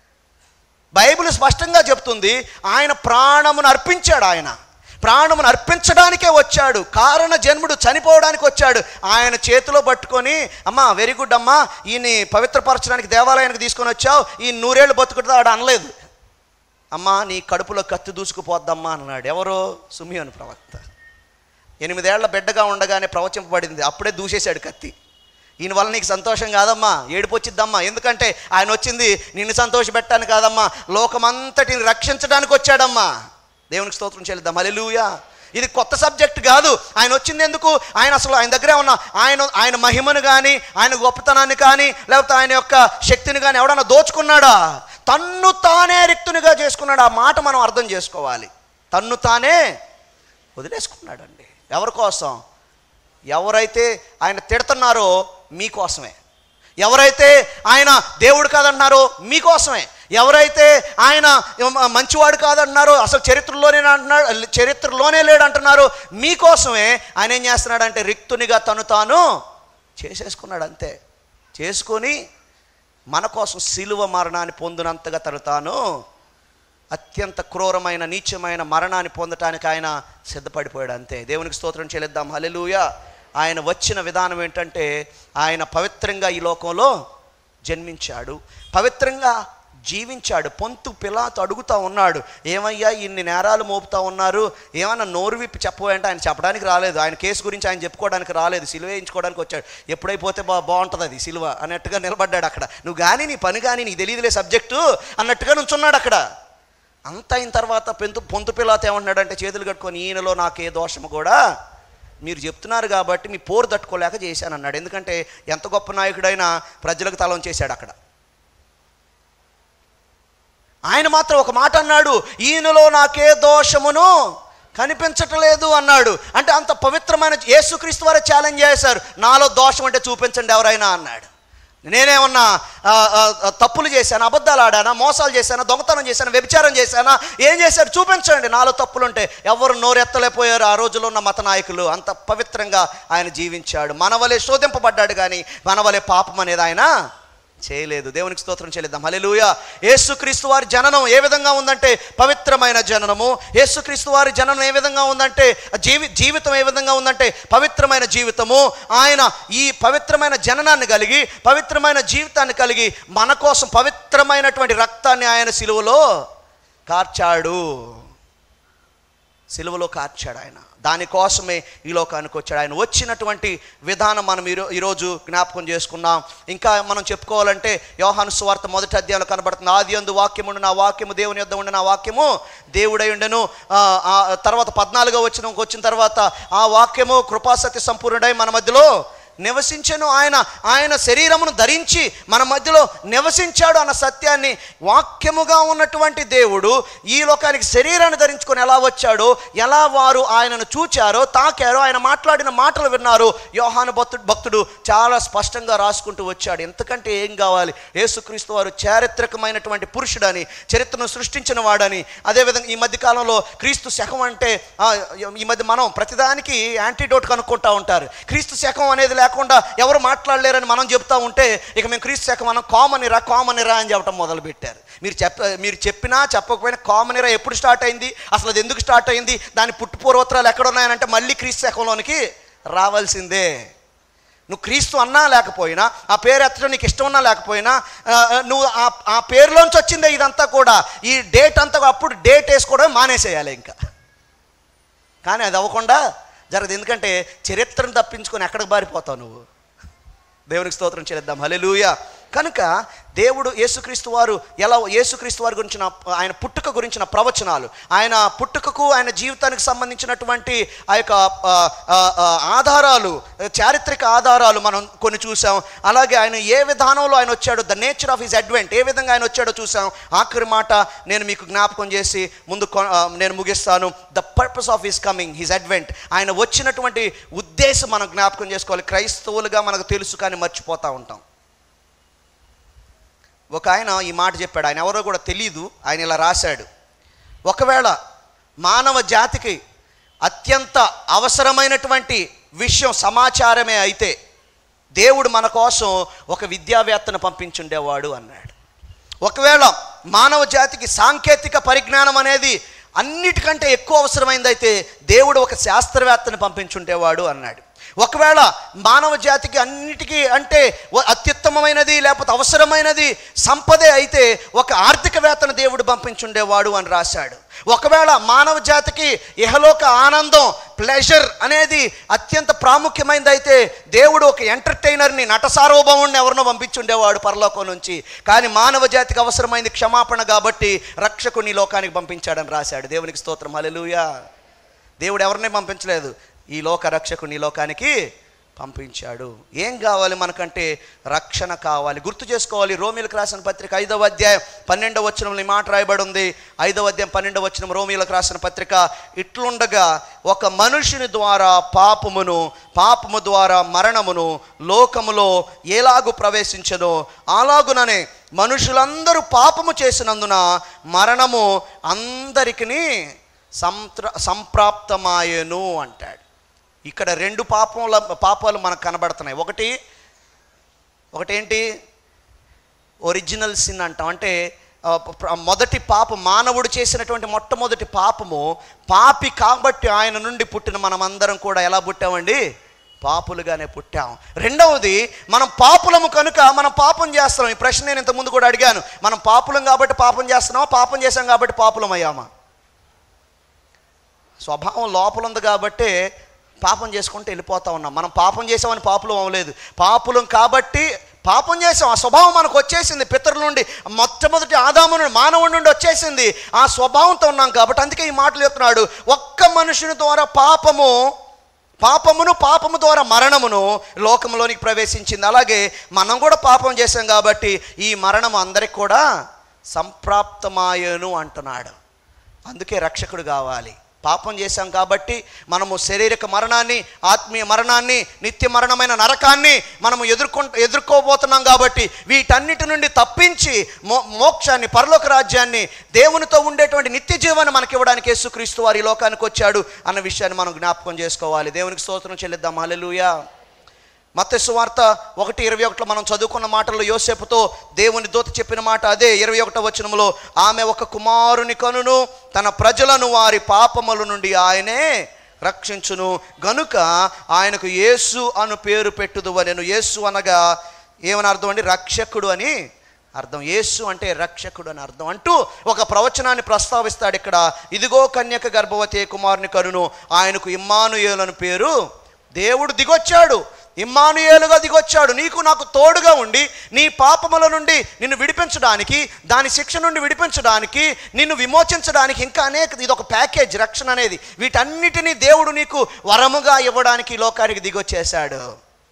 A: బైబిల్ స్పష్టంగా చెప్తుంది ఆయన ప్రాణమును అర్పించాడు ఆయన ప్రాణమును అర్పించడానికే వచ్చాడు కారణ జన్ముడు చనిపోవడానికి వచ్చాడు ఆయన చేతిలో పట్టుకొని అమ్మా వెరీ గుడ్ అమ్మా ఈయన్ని పవిత్రపరచడానికి దేవాలయానికి తీసుకొని వచ్చావు ఈ నూరేళ్ళు బతుకుతాడు అనలేదు అమ్మా నీ కడుపులో కత్తి దూసుకుపోద్దమ్మా అన్నాడు ఎవరో సుమియోని ప్రవక్త ఎనిమిదేళ్ల బిడ్డగా ఉండగానే ప్రవచింపబడింది అప్పుడే దూసేశాడు కత్తి ఈయన వల్ల నీకు సంతోషం కాదమ్మా ఏడుపు వచ్చిద్దమ్మా ఎందుకంటే ఆయన వచ్చింది నిన్ను సంతోషపెట్టాను కాదమ్మా లోకమంతటిని రక్షించడానికి వచ్చాడమ్మా దేవునికి స్తోత్రం చెల్లిద్దాం హల్లెలూయా ఇది కొత్త సబ్జెక్ట్ కాదు ఆయన వచ్చింది ఎందుకు ఆయన అసలు ఆయన దగ్గరే ఉన్న ఆయన ఆయన మహిమను కానీ ఆయన గొప్పతనాన్ని కానీ లేకపోతే ఆయన యొక్క శక్తిని కానీ ఎవడన్నా దోచుకున్నాడా తన్ను తానే రిక్తునిగా చేసుకున్నాడు ఆ మాట మనం అర్థం చేసుకోవాలి తన్ను తానే వదిలేసుకున్నాడండి ఎవరి కోసం ఎవరైతే ఆయన తిడుతున్నారో మీకోసమే ఎవరైతే ఆయన దేవుడు కాదంటున్నారో మీకోసమే ఎవరైతే ఆయన మంచివాడు కాదంటున్నారో అసలు చరిత్రలోనే అంటున్నాడు చరిత్రలోనే లేడు అంటున్నారు మీకోసమే ఆయన ఏం చేస్తున్నాడంటే రిక్తునిగా తను తాను చేసేసుకున్నాడు అంతే చేసుకొని మన కోసం సిలువ మరణాన్ని పొందినంతగా తను తాను అత్యంత క్రూరమైన నీచమైన మరణాన్ని పొందటానికి ఆయన సిద్ధపడిపోయాడు అంతే దేవునికి స్తోత్రం చెల్లిద్దాం హల్లెలూయా ఆయన వచ్చిన విధానం ఏంటంటే ఆయన పవిత్రంగా ఈ లోకంలో జన్మించాడు పవిత్రంగా జీవించాడు పొంతు పిలాతో అడుగుతా ఉన్నాడు ఏమయ్యా ఇన్ని నేరాలు మోపుతా ఉన్నారు ఏమన్నా నోరు విప్పి చెప్పబోయంటే ఆయన చెప్పడానికి రాలేదు ఆయన కేసు గురించి ఆయన చెప్పుకోవడానికి రాలేదు సిలువ వేయించుకోవడానికి వచ్చాడు ఎప్పుడైపోతే బా బాగుంటుంది అది సిలువ అన్నట్టుగా నిలబడ్డాడు అక్కడ నువ్వు కానీ నీ పని కానీ నీకు తెలియదులే సబ్జెక్టు అన్నట్టుగా నుంచున్నాడు అక్కడ అంత అయిన తర్వాత పెంతు పొంతు పిల్లత ఏమంటున్నాడంటే చేతులు కట్టుకొని ఈయనలో నాకే దోషము కూడా మీరు చెప్తున్నారు కాబట్టి మీ పోరు తట్టుకోలేక చేశాను అన్నాడు ఎందుకంటే ఎంత గొప్ప నాయకుడైనా ప్రజలకు తలం చేశాడు అక్కడ ఆయన మాత్రం ఒక మాట అన్నాడు ఈయనలో నాకే దోషమును కనిపించట్లేదు అన్నాడు అంటే అంత పవిత్రమైన యేసుక్రీస్తు వారే ఛాలెంజ్ చేశారు నాలో దోషం అంటే చూపించండి ఎవరైనా అన్నాడు నేనేమన్నా ఆ, ఆ, ఆ, తప్పులు చేశానా అబద్ధాలు ఆడానా మోసాలు చేశానా దొంగతనం చేశానా వ్యభిచారం చేశానా ఏం చేశారు చూపించండి నాలో తప్పులుంటే ఎవరు నోరెత్తలేకపోయారు ఆ రోజుల్లో ఉన్న మత నాయకులు అంత పవిత్రంగా ఆయన జీవించాడు మనవలే శోధింపబడ్డాడు కానీ మనవలే పాపం అనేది ఆయన చేయలేదు దేవునికి స్తోత్రం చెల్లిద్దాం హల్లెలూయా యేసుక్రీస్తు వారి జననం ఏ విధంగా ఉందంటే పవిత్రమైన జననము యేసుక్రీస్తు వారి జననం ఏ విధంగా ఉందంటే జీవి జీవితం ఏ విధంగా ఉందంటే పవిత్రమైన జీవితము ఆయన ఈ పవిత్రమైన జననాన్ని కలిగి పవిత్రమైన జీవితాన్ని కలిగి మన కోసం పవిత్రమైనటువంటి రక్తాన్ని ఆయన సిలువలో కార్చాడు సిలువలో కార్చాడు ఆయన దానికోసమే ఈ లోకానికి వచ్చాడు ఆయన వచ్చినటువంటి విధానం మనం ఈరో ఈరోజు జ్ఞాపకం చేసుకున్నాం ఇంకా మనం చెప్పుకోవాలంటే యోహాను సువార్త మొదటి అధ్యాయంలో కనబడుతుంది ఆది అందు వాక్యము ఉండు నా వాక్యము దేవుని యొద్ద ఉండి నా వాక్యము దేవుడై ఉండెను ఆ, ఆ తర్వాత పద్నాలుగో వచ్చిన వచ్చిన తర్వాత ఆ వాక్యము కృపాసత్య సంపూర్ణుడై మన మధ్యలో నివసించెను ఆయన ఆయన శరీరమును ధరించి మన మధ్యలో నివసించాడు అన్న సత్యాన్ని వాక్యముగా ఉన్నటువంటి దేవుడు ఈ లోకానికి శరీరాన్ని ధరించుకొని ఎలా వచ్చాడో ఎలా వారు ఆయనను చూచారో తాకారో ఆయన మాట్లాడిన మాటలు విన్నారు యోహాను భక్తుడు భక్తుడు చాలా స్పష్టంగా రాసుకుంటూ వచ్చాడు ఎంతకంటే ఏం కావాలి యేసుక్రీస్తు వారు చారిత్రకమైనటువంటి పురుషుడని చరిత్రను సృష్టించిన వాడని అదేవిధంగా ఈ మధ్య కాలంలో క్రీస్తు శకం అంటే ఆ, ఈ మధ్య మనం ప్రతిదానికి యాంటీడోట్ కనుక్కుంటా ఉంటారు క్రీస్తు శకం అనేది లేకుండా ఎవరు మాట్లాడలేరని మనం చెప్తా ఉంటే ఇక మేము క్రీస్తు శకం మనం కామన్ ఇరా కామన్ ఇరా అని చెప్పడం మొదలు పెట్టారు మీరు చెప్ప మీరు చెప్పినా చెప్పకపోయినా కామన్ ఇరా ఎప్పుడు స్టార్ట్ అయింది అసలు అది ఎందుకు స్టార్ట్ అయింది దాని పుట్టు పూర్వోత్తరాలు ఎక్కడ ఉన్నాయనంటే మళ్ళీ క్రీస్తు శకంలోనికి రావాల్సిందే నువ్వు క్రీస్తు అన్నా లేకపోయినా ఆ పేరు ఎత్తడం నీకు ఇష్టం ఉన్నా లేకపోయినా ఆ, ఆ, నువ్వు ఆ ఆ పేరులోంచి వచ్చిందే ఇదంతా కూడా ఈ డేట్ అంతా అప్పుడు డేట్ వేసుకోవడం మానేసేయాలి ఇంకా కానీ అది అవ్వకుండా జరగదు ఎందుకంటే చరిత్రను తప్పించుకొని ఎక్కడికి బారిపోతావు నువ్వు దేవునికి స్తోత్రం చేద్దాం హల్లెలూయా కనుక దేవుడు యేసుక్రీస్తు వారు ఎలా యేసుక్రీస్తు వారి గురించిన ఆయన పుట్టుక గురించిన ప్రవచనాలు ఆయన పుట్టుకకు ఆయన జీవితానికి సంబంధించినటువంటి ఆ యొక్క ఆ, ఆ, ఆ, ఆధారాలు చారిత్రక ఆధారాలు మనం కొన్ని చూసాం అలాగే ఆయన ఏ విధానంలో ఆయన వచ్చాడో the nature of his advent ఏ విధంగా ఆయన వచ్చాడో చూసాం ఆఖరి మాట నేను మీకు జ్ఞాపకం చేసి ముందు కొ- ఆ, నేను ముగిస్తాను the purpose of his coming his advent ఆయన వచ్చినటువంటి ఉద్దేశం మనం జ్ఞాపకం చేసుకోవాలి క్రైస్తవులుగా మనకు తెలుసు కానీ మర్చిపోతూ ఉంటాం ఒక ఆయన ఈ మాట చెప్పాడు ఆయన ఎవరో కూడా తెలియదు ఆయన ఇలా రాశాడు ఒకవేళ మానవ జాతికి అత్యంత అవసరమైనటువంటి విషయం సమాచారమే అయితే దేవుడు మన కోసం ఒక విద్యావేత్తను పంపించుండేవాడు అన్నాడు ఒకవేళ మానవ జాతికి సాంకేతిక పరిజ్ఞానం అనేది అన్నిటికంటే ఎక్కువ అవసరమైందైతే దేవుడు ఒక శాస్త్రవేత్తను పంపించుండేవాడు అన్నాడు ఒకవేళ మానవ జాతికి అన్నిటికీ అంటే వ- అత్యుత్తమమైనది లేకపోతే అవసరమైనది సంపదే అయితే ఒక ఆర్థికవేత్తను దేవుడు పంపించుండేవాడు అని రాశాడు ఒకవేళ మానవ జాతికి ఇహలోక ఆనందం ప్లెజర్ అనేది అత్యంత ప్రాముఖ్యమైనది అయితే దేవుడు ఒక ఎంటర్టైనర్ని నట సార్వభౌముడిని ఎవరినో పంపించుండేవాడు పరలోకం నుంచి కానీ మానవ జాతికి అవసరమైంది క్షమాపణ కాబట్టి రక్షకుని లోకానికి పంపించాడని రాశాడు దేవునికి స్తోత్రం హల్లెలూయా దేవుడు ఎవరిని పంపించలేదు ఈ లోక రక్షకుని ఈ లోకానికి పంపించాడు ఏం కావాలి మనకంటే రక్షణ కావాలి గుర్తు చేసుకోవాలి రోమిలకు రాసిన పత్రిక ఐదవ అధ్యాయం పన్నెండవ వచనంలో ఈ మాట రాయబడి ఉంది ఐదవ అధ్యాయం పన్నెండవ వచనం రోమిలకు రాసిన పత్రిక ఇట్లుండగా ఒక మనుషుని ద్వారా పాపమును పాపము ద్వారా మరణమును లోకములో ఎలాగు ప్రవేశించదో అలాగుననే మనుషులందరూ పాపము చేసినందున మరణము అందరికీ సంత్ర సంప్రాప్తమాయను అంటాడు ఇక్కడ రెండు పాపముల పాపాలు మనకు కనబడుతున్నాయి ఒకటి ఒకటేంటి ఒరిజినల్ సిన్ అంటాం అంటే ఆ, ప్ర- మొదటి పాపం మానవుడు చేసినటువంటి మొట్టమొదటి పాపము పాపి కాబట్టి ఆయన నుండి పుట్టిన మనమందరం కూడా ఎలా పుట్టామండి పాపులుగానే పుట్టాం రెండవది మనం పాపులము కనుక మనం పాపం చేస్తున్నాం ఈ ప్రశ్న నేను ఇంతకుముందు కూడా అడిగాను మనం పాపులం కాబట్టి పాపం చేస్తున్నామా పాపం చేసాం కాబట్టి పాపులం అయ్యామా స్వభావం లోపల ఉంది కాబట్టి పాపం చేసుకుంటూ వెళ్ళిపోతా ఉన్నాం మనం పాపం చేసామని పాపులం అవ్వలేదు పాపులం కాబట్టి పాపం చేసాం ఆ స్వభావం మనకు వచ్చేసింది పితరుల నుండి మొట్టమొదటి ఆదాము నుండి మానవుడి నుండి వచ్చేసింది ఆ స్వభావంతో ఉన్నాం కాబట్టి అందుకే ఈ మాటలు చెప్తున్నాడు ఒక్క మనుషుని ద్వారా పాపము పాపమును పాపము ద్వారా మరణమును లోకంలోనికి ప్రవేశించింది అలాగే మనం కూడా పాపం చేసాం కాబట్టి ఈ మరణం అందరికి కూడా సంప్రాప్తమాయను అంటున్నాడు అందుకే రక్షకుడు కావాలి పాపం చేశాం కాబట్టి మనము శారీరక మరణాన్ని ఆత్మీయ మరణాన్ని నిత్య మరణమైన నరకాన్ని మనము ఎదుర్కొ ఎదుర్కోబోతున్నాం కాబట్టి వీటన్నిటి నుండి తప్పించి మో మోక్షాన్ని పరలోక రాజ్యాన్ని దేవునితో ఉండేటువంటి నిత్య జీవాన్ని మనకి ఇవ్వడానికి యేసుక్రీస్తు వారి ఈ లోకానికి వచ్చాడు అన్న విషయాన్ని మనం జ్ఞాపకం చేసుకోవాలి దేవునికి స్తోత్రం చెల్లిద్దాం హల్లెలూయా మత్తయి వార్త ఒకటి ఇరవై ఒకటిలో మనం చదువుకున్న మాటల్లో యోసేపుతో దేవుని దూత చెప్పిన మాట అదే ఇరవై ఒకటో వచనంలో ఆమె ఒక కుమారుని కనును తన ప్రజలను వారి పాపముల నుండి ఆయనే రక్షించును గనుక ఆయనకు యేసు అను పేరు పెట్టుదు నేను యేసు అనగా ఏమని అర్థం అండి రక్షకుడు అని అర్థం యేసు అంటే రక్షకుడు అని అర్థం అంటూ ఒక ప్రవచనాన్ని ప్రస్తావిస్తాడు ఇక్కడ ఇదిగో కన్యక గర్భవతి కుమారుని కరును ఆయనకు ఇమ్మానుయేలు అని పేరు దేవుడు దిగొచ్చాడు ఇమ్మానుయేలుగా దిగొచ్చాడు నీకు నాకు తోడుగా ఉండి నీ పాపముల నుండి నిన్ను విడిపించడానికి దాని శిక్ష నుండి విడిపించడానికి నిన్ను విమోచించడానికి ఇంకా అనేక ఇది ఒక ప్యాకేజ్ రక్షణ అనేది వీటన్నిటినీ దేవుడు నీకు వరముగా ఇవ్వడానికి ఈ లోకానికి దిగొచ్చేశాడు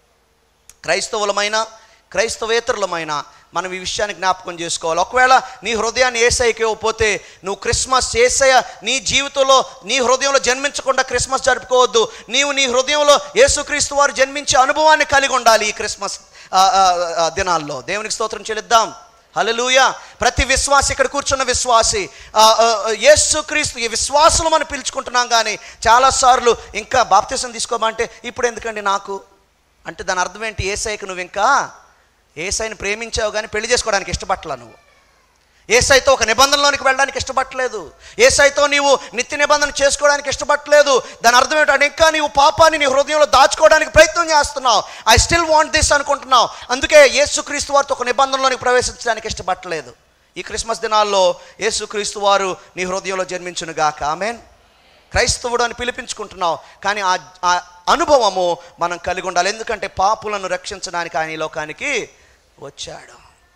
A: క్రైస్తవులమైన క్రైస్తవేతరులమైన మనం ఈ విషయాన్ని జ్ఞాపకం చేసుకోవాలి ఒకవేళ నీ హృదయాన్ని ఏసైకి ఇవ్వకపోతే నువ్వు క్రిస్మస్ ఏసయ నీ జీవితంలో నీ హృదయంలో జన్మించకుండా క్రిస్మస్ జరుపుకోవద్దు నీవు నీ హృదయంలో యేసుక్రీస్తు వారు జన్మించే అనుభవాన్ని కలిగి ఉండాలి ఈ క్రిస్మస్ ఆ, ఆ, ఆ, దినాల్లో దేవునికి స్తోత్రం చెల్లిద్దాం హల్లెలూయా ప్రతి విశ్వాసి ఇక్కడ కూర్చున్న విశ్వాసి ఆ, ఆ, ఆ, యేసుక్రీస్తు ఈ విశ్వాసులు మనం పిలుచుకుంటున్నాం కానీ చాలాసార్లు ఇంకా బాప్తిసం తీసుకోమంటే ఇప్పుడు ఎందుకండి నాకు అంటే దాని అర్థం ఏంటి ఏసైకి నువ్వు ఇంకా ఏసైని ప్రేమించావు కానీ పెళ్లి చేసుకోవడానికి ఇష్టపట్టలా నువ్వు ఏసైతో ఒక నిబంధనలోనికి వెళ్ళడానికి ఇష్టపట్టలేదు ఏసైతో నీవు నిత్య నిబంధన చేసుకోవడానికి ఇష్టపట్టలేదు దాని అర్థం ఏంటంటే ఇంకా నీవు పాపాన్ని నీ హృదయంలో దాచుకోవడానికి ప్రయత్నం చేస్తున్నావు ఐ స్టిల్ వాంట్ దిస్ అనుకుంటున్నావు అందుకే యేసుక్రీస్తు వారితో ఒక నిబంధనలోనికి ప్రవేశించడానికి ఇష్టపట్టలేదు ఈ క్రిస్మస్ దినాల్లో యేసుక్రీస్తు వారు నీ హృదయంలో జన్మించునుగాక ఆమెన్ క్రైస్తవుడు అని పిలిపించుకుంటున్నావు కానీ ఆ ఆ అనుభవము మనం కలిగి ఉండాలి ఎందుకంటే పాపులను రక్షించడానికి ఆయన ఈ లోకానికి వచ్చాడు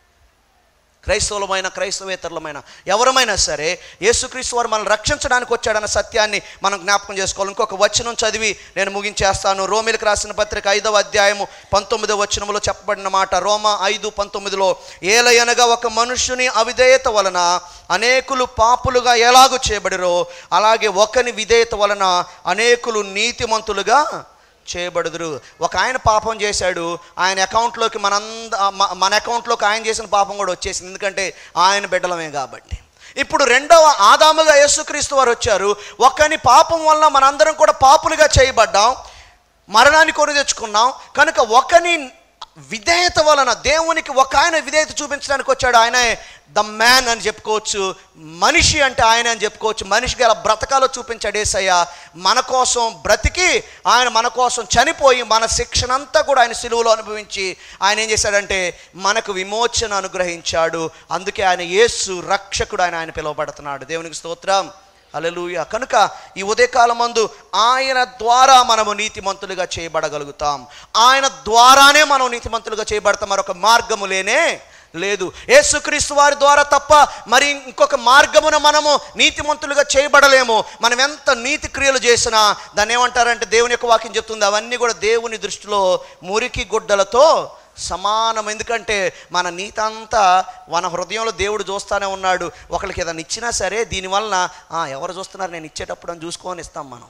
A: క్రైస్తవులమైన క్రైస్తవేతరులమైన ఎవరమైనా సరే యేసుక్రీస్తు వారు మనల్ని రక్షించడానికి వచ్చాడన్న సత్యాన్ని మనం జ్ఞాపకం చేసుకోవాలి ఇంకొక వచనం చదివి నేను ముగించేస్తాను రోమిలకు రాసిన పత్రిక ఐదవ అధ్యాయము పంతొమ్మిదవ వచనములో చెప్పబడిన మాట రోమ ఐదు పంతొమ్మిదిలో ఏలయనగా ఒక మనుషుని అవిధేయత వలన అనేకులు పాపులుగా ఎలాగూ చేయబడిరో అలాగే ఒకని విధేయత వలన అనేకులు నీతిమంతులుగా చేయబడుదురు ఒక ఆయన పాపం చేశాడు ఆయన అకౌంట్లోకి మనంద మ- మన అకౌంట్లోకి ఆయన చేసిన పాపం కూడా వచ్చేసింది ఎందుకంటే ఆయన బిడ్డలమే కాబట్టి ఇప్పుడు రెండవ ఆదాముగా యేసుక్రీస్తు వారు వచ్చారు ఒకని పాపం వల్ల మనందరం కూడా పాపులుగా చేయబడ్డాం మరణాన్ని కొని తెచ్చుకున్నాం కనుక ఒకని విధేయత వలన దేవునికి ఒక ఆయన విధేయత చూపించడానికి వచ్చాడు ఆయన ద మ్యాన్ అని చెప్పుకోవచ్చు మనిషి అంటే ఆయన అని చెప్పుకోవచ్చు మనిషికి ఎలా బ్రతకాలో చూపించాడు ఏసయ్య మన కోసం బ్రతికి ఆయన మన కోసం చనిపోయి మన శిక్షణంతా కూడా ఆయన సిలువలో అనుభవించి ఆయన ఏం చేశాడంటే మనకు విమోచన అనుగ్రహించాడు అందుకే ఆయన యేసు రక్షకుడు ఆయన ఆయన పిలువబడుతున్నాడు దేవునికి స్తోత్రం హల్లెలూయా కనుక ఈ ఉదయకాలం మందు ఆయన ద్వారా మనము నీతిమంతులుగా చేయబడగలుగుతాం ఆయన ద్వారానే మనం నీతిమంతులుగా చేయబడతాం మరొక మార్గము లేనే లేదు యేసుక్రీస్తు వారి ద్వారా తప్ప మరి ఇంకొక మార్గమున మనము నీతిమంతులుగా చేయబడలేము మనం ఎంత నీతి క్రియలు చేసినా దాన్ని ఏమంటారంటే దేవుని యొక్క వాక్యం చెప్తుంది అవన్నీ కూడా దేవుని దృష్టిలో మురికి గుడ్డలతో సమానం ఎందుకంటే మన నీతంతా మన హృదయంలో దేవుడు చూస్తానే ఉన్నాడు ఒకరికి ఏదైనా ఇచ్చినా సరే దీనివలన "ఆ, ఎవరు చూస్తున్నారు నేను ఇచ్చేటప్పుడు అని చూసుకొని ఇస్తాం మనం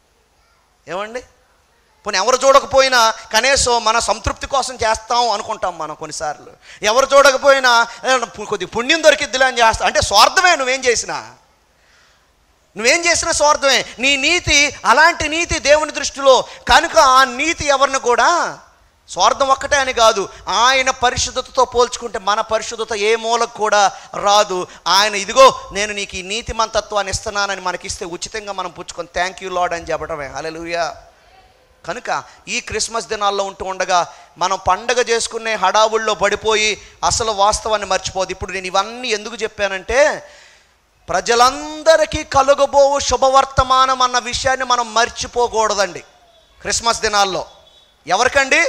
A: ఏమండి పోనీ ఎవరు చూడకపోయినా కనీసం మన సంతృప్తి కోసం చేస్తాం అనుకుంటాం మనం కొన్నిసార్లు ఎవరు చూడకపోయినా "ఏ, కొద్ది పుణ్యం దొరికిద్దిలే అని చేస్తాం అంటే స్వార్థమే నువ్వేం చేసినా నువ్వేం చేసినా స్వార్థమే నీ నీతి అలాంటి నీతి దేవుని దృష్టిలో కనుక ఆ నీతి ఎవరిని కూడా స్వార్థం ఒక్కటే అని కాదు ఆయన పరిశుద్ధతతో పోల్చుకుంటే మన పరిశుద్ధత ఏ మూలకు కూడా రాదు ఆయన ఇదిగో నేను నీకు ఈ నీతి మంతత్వాన్ని ఇస్తున్నానని మనకిస్తే ఉచితంగా మనం పుచ్చుకొని థ్యాంక్ యూ లాడ్ అని చెప్పడమే హల్లెలూయా కనుక ఈ క్రిస్మస్ దినాల్లో ఉంటూ ఉండగా మనం పండగ చేసుకునే హడావుల్లో పడిపోయి అసలు వాస్తవాన్ని మర్చిపోదు ఇప్పుడు నేను ఇవన్నీ ఎందుకు చెప్పానంటే ప్రజలందరికీ కలుగబోవు శుభవర్తమానం అన్న విషయాన్ని మనం మర్చిపోకూడదండి క్రిస్మస్ దినాల్లో ఎవరికండి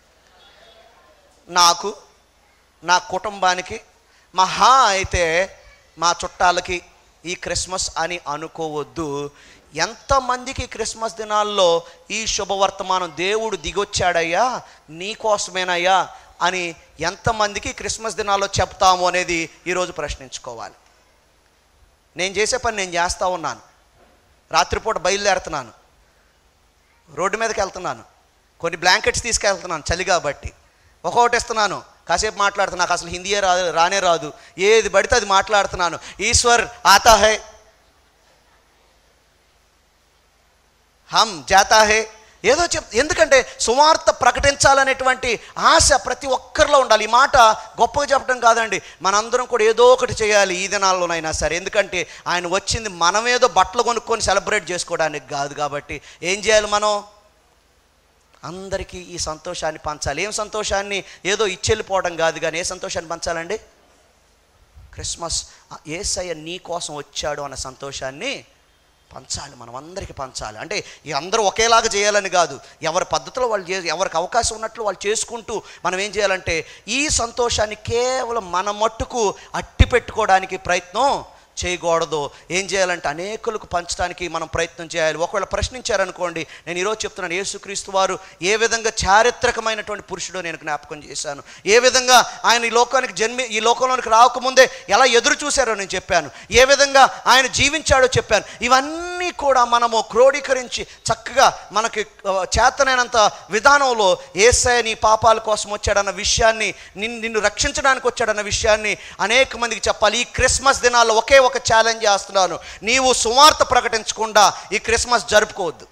A: నాకు నా కుటుంబానికి మహా అయితే మా చుట్టాలకి ఈ క్రిస్మస్ అని అనుకోవద్దు ఎంతమందికి ఈ క్రిస్మస్ దినాల్లో ఈ శుభవర్తమానం దేవుడు దిగొచ్చాడయ్యా నీ కోసమేనయ్యా అని ఎంతమందికి ఈ క్రిస్మస్ దినాల్లో చెప్తాము అనేది ఈరోజు ప్రశ్నించుకోవాలి నేను చేసే పని నేను చేస్తూ ఉన్నాను రాత్రిపూట బయలుదేరుతున్నాను రోడ్డు మీదకి వెళ్తున్నాను కొన్ని బ్లాంకెట్స్ తీసుకెళ్తున్నాను చలి కాబట్టి ఒక్కొక్కటి ఇస్తున్నాను కాసేపు మాట్లాడుతున్నా నాకు అసలు హిందీయే రా రానే రాదు ఏది పడితే అది మాట్లాడుతున్నాను ఈశ్వర్ ఆతా హై హమ్ జాతా హే ఏదో చెప్ ఎందుకంటే సువార్త ప్రకటించాలనేటువంటి ఆశ ప్రతి ఒక్కరిలో ఉండాలి ఈ మాట గొప్పగా చెప్పడం కాదండి మనందరం కూడా ఏదో ఒకటి చేయాలి ఈ దినాల్లోనైనా సరే ఎందుకంటే ఆయన వచ్చింది మనమేదో బట్టలు కొనుక్కొని సెలబ్రేట్ చేసుకోవడానికి కాదు కాబట్టి ఏం చేయాలి మనం అందరికీ ఈ సంతోషాన్ని పంచాలి ఏం సంతోషాన్ని ఏదో ఇచ్చెళ్ళిపోవడం కాదు కానీ ఏ సంతోషాన్ని పంచాలండి క్రిస్మస్ ఆ ఏసయ్య నీ కోసం వచ్చాడు అన్న సంతోషాన్ని పంచాలి మనం అందరికీ పంచాలి అంటే ఈ అందరూ ఒకేలాగా చేయాలని కాదు ఎవరి పద్ధతిలో వాళ్ళు చే ఎవరికి అవకాశం ఉన్నట్లు వాళ్ళు చేసుకుంటూ మనం ఏం చేయాలంటే ఈ సంతోషాన్ని కేవలం మన మట్టుకు అట్టి పెట్టుకోవడానికి ప్రయత్నం చేయకూడదు ఏం చేయాలంటే అనేకులకు పంచడానికి మనం ప్రయత్నం చేయాలి ఒకవేళ ప్రశ్నించారనుకోండి నేను ఈరోజు చెప్తున్నాను యేసుక్రీస్తు వారు ఏ విధంగా చారిత్రకమైనటువంటి పురుషుడో నేను జ్ఞాపకం చేశాను ఏ విధంగా ఆయన ఈ లోకానికి జన్మి ఈ లోకంలోనికి రాకముందే ఎలా ఎదురు చూశారో నేను చెప్పాను ఏ విధంగా ఆయన జీవించాడో చెప్పాను ఇవన్నీ కూడా మనము క్రోడీకరించి చక్కగా మనకి ఆ, చేతనైనంత విధానంలో ఏసయ నీ పాపాల కోసం వచ్చాడన్న విషయాన్ని నిన్ను నిన్ను రక్షించడానికి వచ్చాడన్న విషయాన్ని అనేక మందికి చెప్పాలి ఈ క్రిస్మస్ దినాల్లో ఒకే ఒక ఛాలెంజ్ చేస్తున్నాను నీవు సువార్త ప్రకటించకుండా ఈ క్రిస్మస్ జరుపుకోవద్దు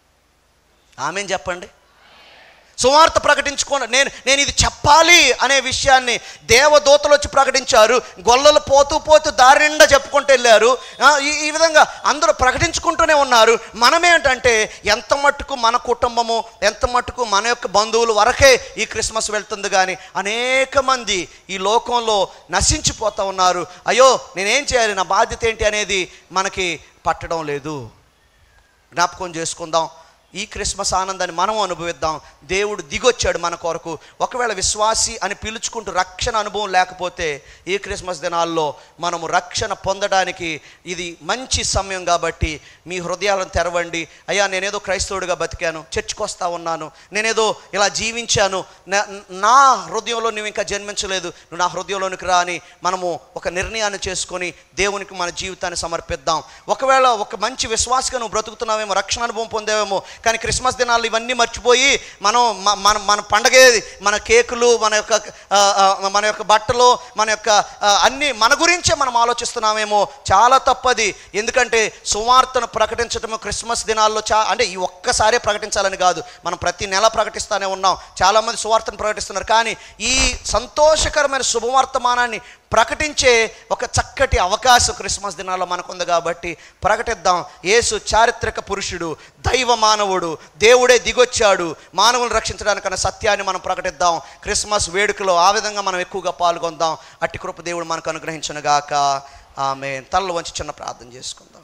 A: ఆమెం చెప్పండి సువార్త ప్రకటించుకోండి నేను నేను ఇది చెప్పాలి అనే విషయాన్ని దేవదూతలు వచ్చి ప్రకటించారు గొల్లలు పోతూ పోతూ దారి నిండా చెప్పుకుంటూ వెళ్ళారు ఆ, ఈ ఈ విధంగా అందరూ ప్రకటించుకుంటూనే ఉన్నారు మనమేంటంటే ఎంత మట్టుకు మన కుటుంబము ఎంత మట్టుకు మన యొక్క బంధువులు వరకే ఈ క్రిస్మస్ వెళ్తుంది కానీ అనేక మంది ఈ లోకంలో నశించిపోతూ ఉన్నారు అయ్యో నేనేం చేయాలి నా బాధ్యత ఏంటి అనేది మనకి పట్టడం లేదు జ్ఞాపకం చేసుకుందాం ఈ క్రిస్మస్ ఆనందాన్ని మనం అనుభవిద్దాం దేవుడు దిగొచ్చాడు మన కొరకు ఒకవేళ విశ్వాసి అని పిలుచుకుంటూ రక్షణ అనుభవం లేకపోతే ఈ క్రిస్మస్ దినాల్లో మనము రక్షణ పొందడానికి ఇది మంచి సమయం కాబట్టి మీ హృదయాలను తెరవండి అయ్యా నేనేదో క్రైస్తవుడిగా బతికాను చర్చ్కి వస్తా ఉన్నాను నేనేదో ఇలా జీవించాను నా- నా హృదయంలో నువ్వు ఇంకా జన్మించలేదు నువ్వు నా హృదయంలోనికి రా అని మనము ఒక నిర్ణయాన్ని చేసుకొని దేవునికి మన జీవితాన్ని సమర్పిద్దాం ఒకవేళ ఒక మంచి విశ్వాసగా నువ్వు బ్రతుకుతున్నావేమో రక్షణ అనుభవం పొందేవేమో కానీ క్రిస్మస్ దినాలు ఇవన్నీ మర్చిపోయి మనం మ- మన మన పండగ ఏది? మన కేకులు మన యొక్క ఆ, ఆ, మన యొక్క బట్టలు మన యొక్క ఆ, అన్ని మన గురించే మనం ఆలోచిస్తున్నామేమో చాలా తప్పది ఎందుకంటే సువార్తను ప్రకటించటము క్రిస్మస్ దినాల్లో చా అంటే ఈ ఒక్కసారే ప్రకటించాలని కాదు మనం ప్రతి నెల ప్రకటిస్తూనే ఉన్నాం చాలామంది సువార్తను ప్రకటిస్తున్నారు కానీ ఈ సంతోషకరమైన శుభవర్తమానాన్ని ప్రకటించే ఒక చక్కటి అవకాశం క్రిస్మస్ దినాల్లో మనకుంది కాబట్టి ప్రకటిద్దాం యేసు చారిత్రక పురుషుడు దైవ మానవుడు దేవుడే దిగొచ్చాడు మానవులను రక్షించడానికన్న సత్యాన్ని మనం ప్రకటిద్దాం క్రిస్మస్ వేడుకలో ఆ విధంగా మనం ఎక్కువగా పాల్గొందాం అట్టి కృప దేవుడు మనకు అనుగ్రహించనుగాక ఆమె తలలో వంచి చిన్న ప్రార్థన చేసుకుందాం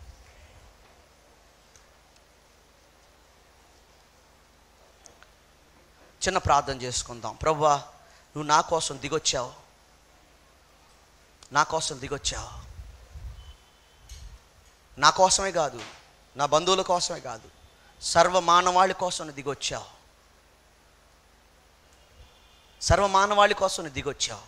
A: చిన్న ప్రార్థన చేసుకుందాం ప్రభువా నువ్వు నా కోసం దిగొచ్చావు నా కోసం దిగొచ్చావు నా కోసమే కాదు నా బంధువుల కోసమే కాదు సర్వ మానవాళి కోసం నువ్వు దిగొచ్చావు సర్వ మానవాళి కోసం నువ్వు దిగొచ్చావు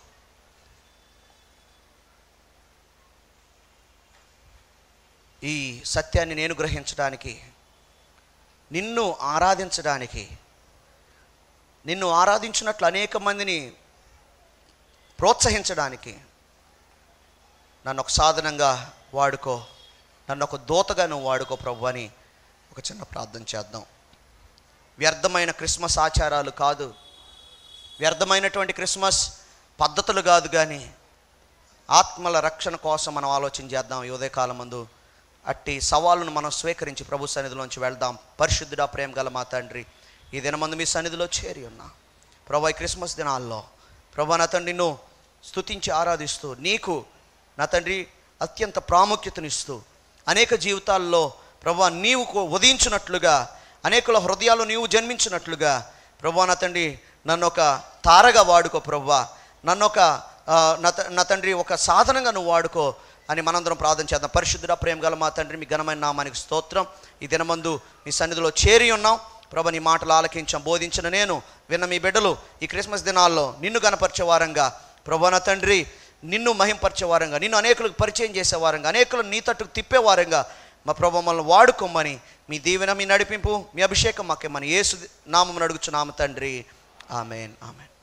A: ఈ సత్యాన్ని నేను గ్రహించడానికి నిన్ను ఆరాధించడానికి నిన్ను ఆరాధించినట్లు అనేక మందిని ప్రోత్సహించడానికి నన్ను ఒక సాధనంగా వాడుకో నన్ను ఒక దూతగా నువ్వు వాడుకో ప్రభు అని ఒక చిన్న ప్రార్థన చేద్దాం వ్యర్థమైన క్రిస్మస్ ఆచారాలు కాదు వ్యర్థమైనటువంటి క్రిస్మస్ పద్ధతులు కాదు కానీ ఆత్మల రక్షణ కోసం మనం ఆలోచన చేద్దాం ఈ ఉదయకాలం ముందు అట్టి సవాళ్ళను మనం స్వీకరించి ప్రభు సన్నిధిలోంచి వెళ్దాం పరిశుద్ధుడా ప్రేమ గల మా తండ్రి ఈ దినమందు మీ సన్నిధిలో చేరి ఉన్నా ప్రభు ఈ క్రిస్మస్ దినాల్లో ప్రభు నా తండ్రి నిన్ను స్తుతించి ఆరాధిస్తూ నీకు నా తండ్రి అత్యంత ప్రాముఖ్యతనిస్తూ అనేక జీవితాల్లో ప్రభు నీవు కో- ఉదయించినట్లుగా అనేకుల హృదయాలు నీవు జన్మించినట్లుగా ప్రభు నా తండ్రి నన్ను ఒక తారగా వాడుకో ప్రభు నన్ను ఒక ఆ, నా త- నా తండ్రి ఒక సాధనంగా నువ్వు వాడుకో అని మనందరం ప్రార్థన చేద్దాం పరిశుద్ధుడ ప్రేమ గల మా తండ్రి మీ ఘనమైన నామానికి స్తోత్రం ఈ దినమందు మీ సన్నిధిలో చేరి ఉన్నాం ప్రభు నీ మాటలు ఆలకించాం బోధించిన నేను విన్న మీ బిడ్డలు ఈ క్రిస్మస్ దినాల్లో నిన్ను గనపరిచే వారంగా ప్రభు నా తండ్రి నిన్ను మహింపరిచే వారంగా నిన్ను అనేకులకు పరిచయం చేసే వారంగా అనేకులను నీ తట్టుకు తిప్పే వారంగా మా ప్రభు మమ్మల్ని వాడుకోమని మీ దీవెన మీ నడిపింపు మీ అభిషేకం మాకేమని యేసు నామం అడుగుచున్నాము తండ్రి ఆమెన్ ఆమెన్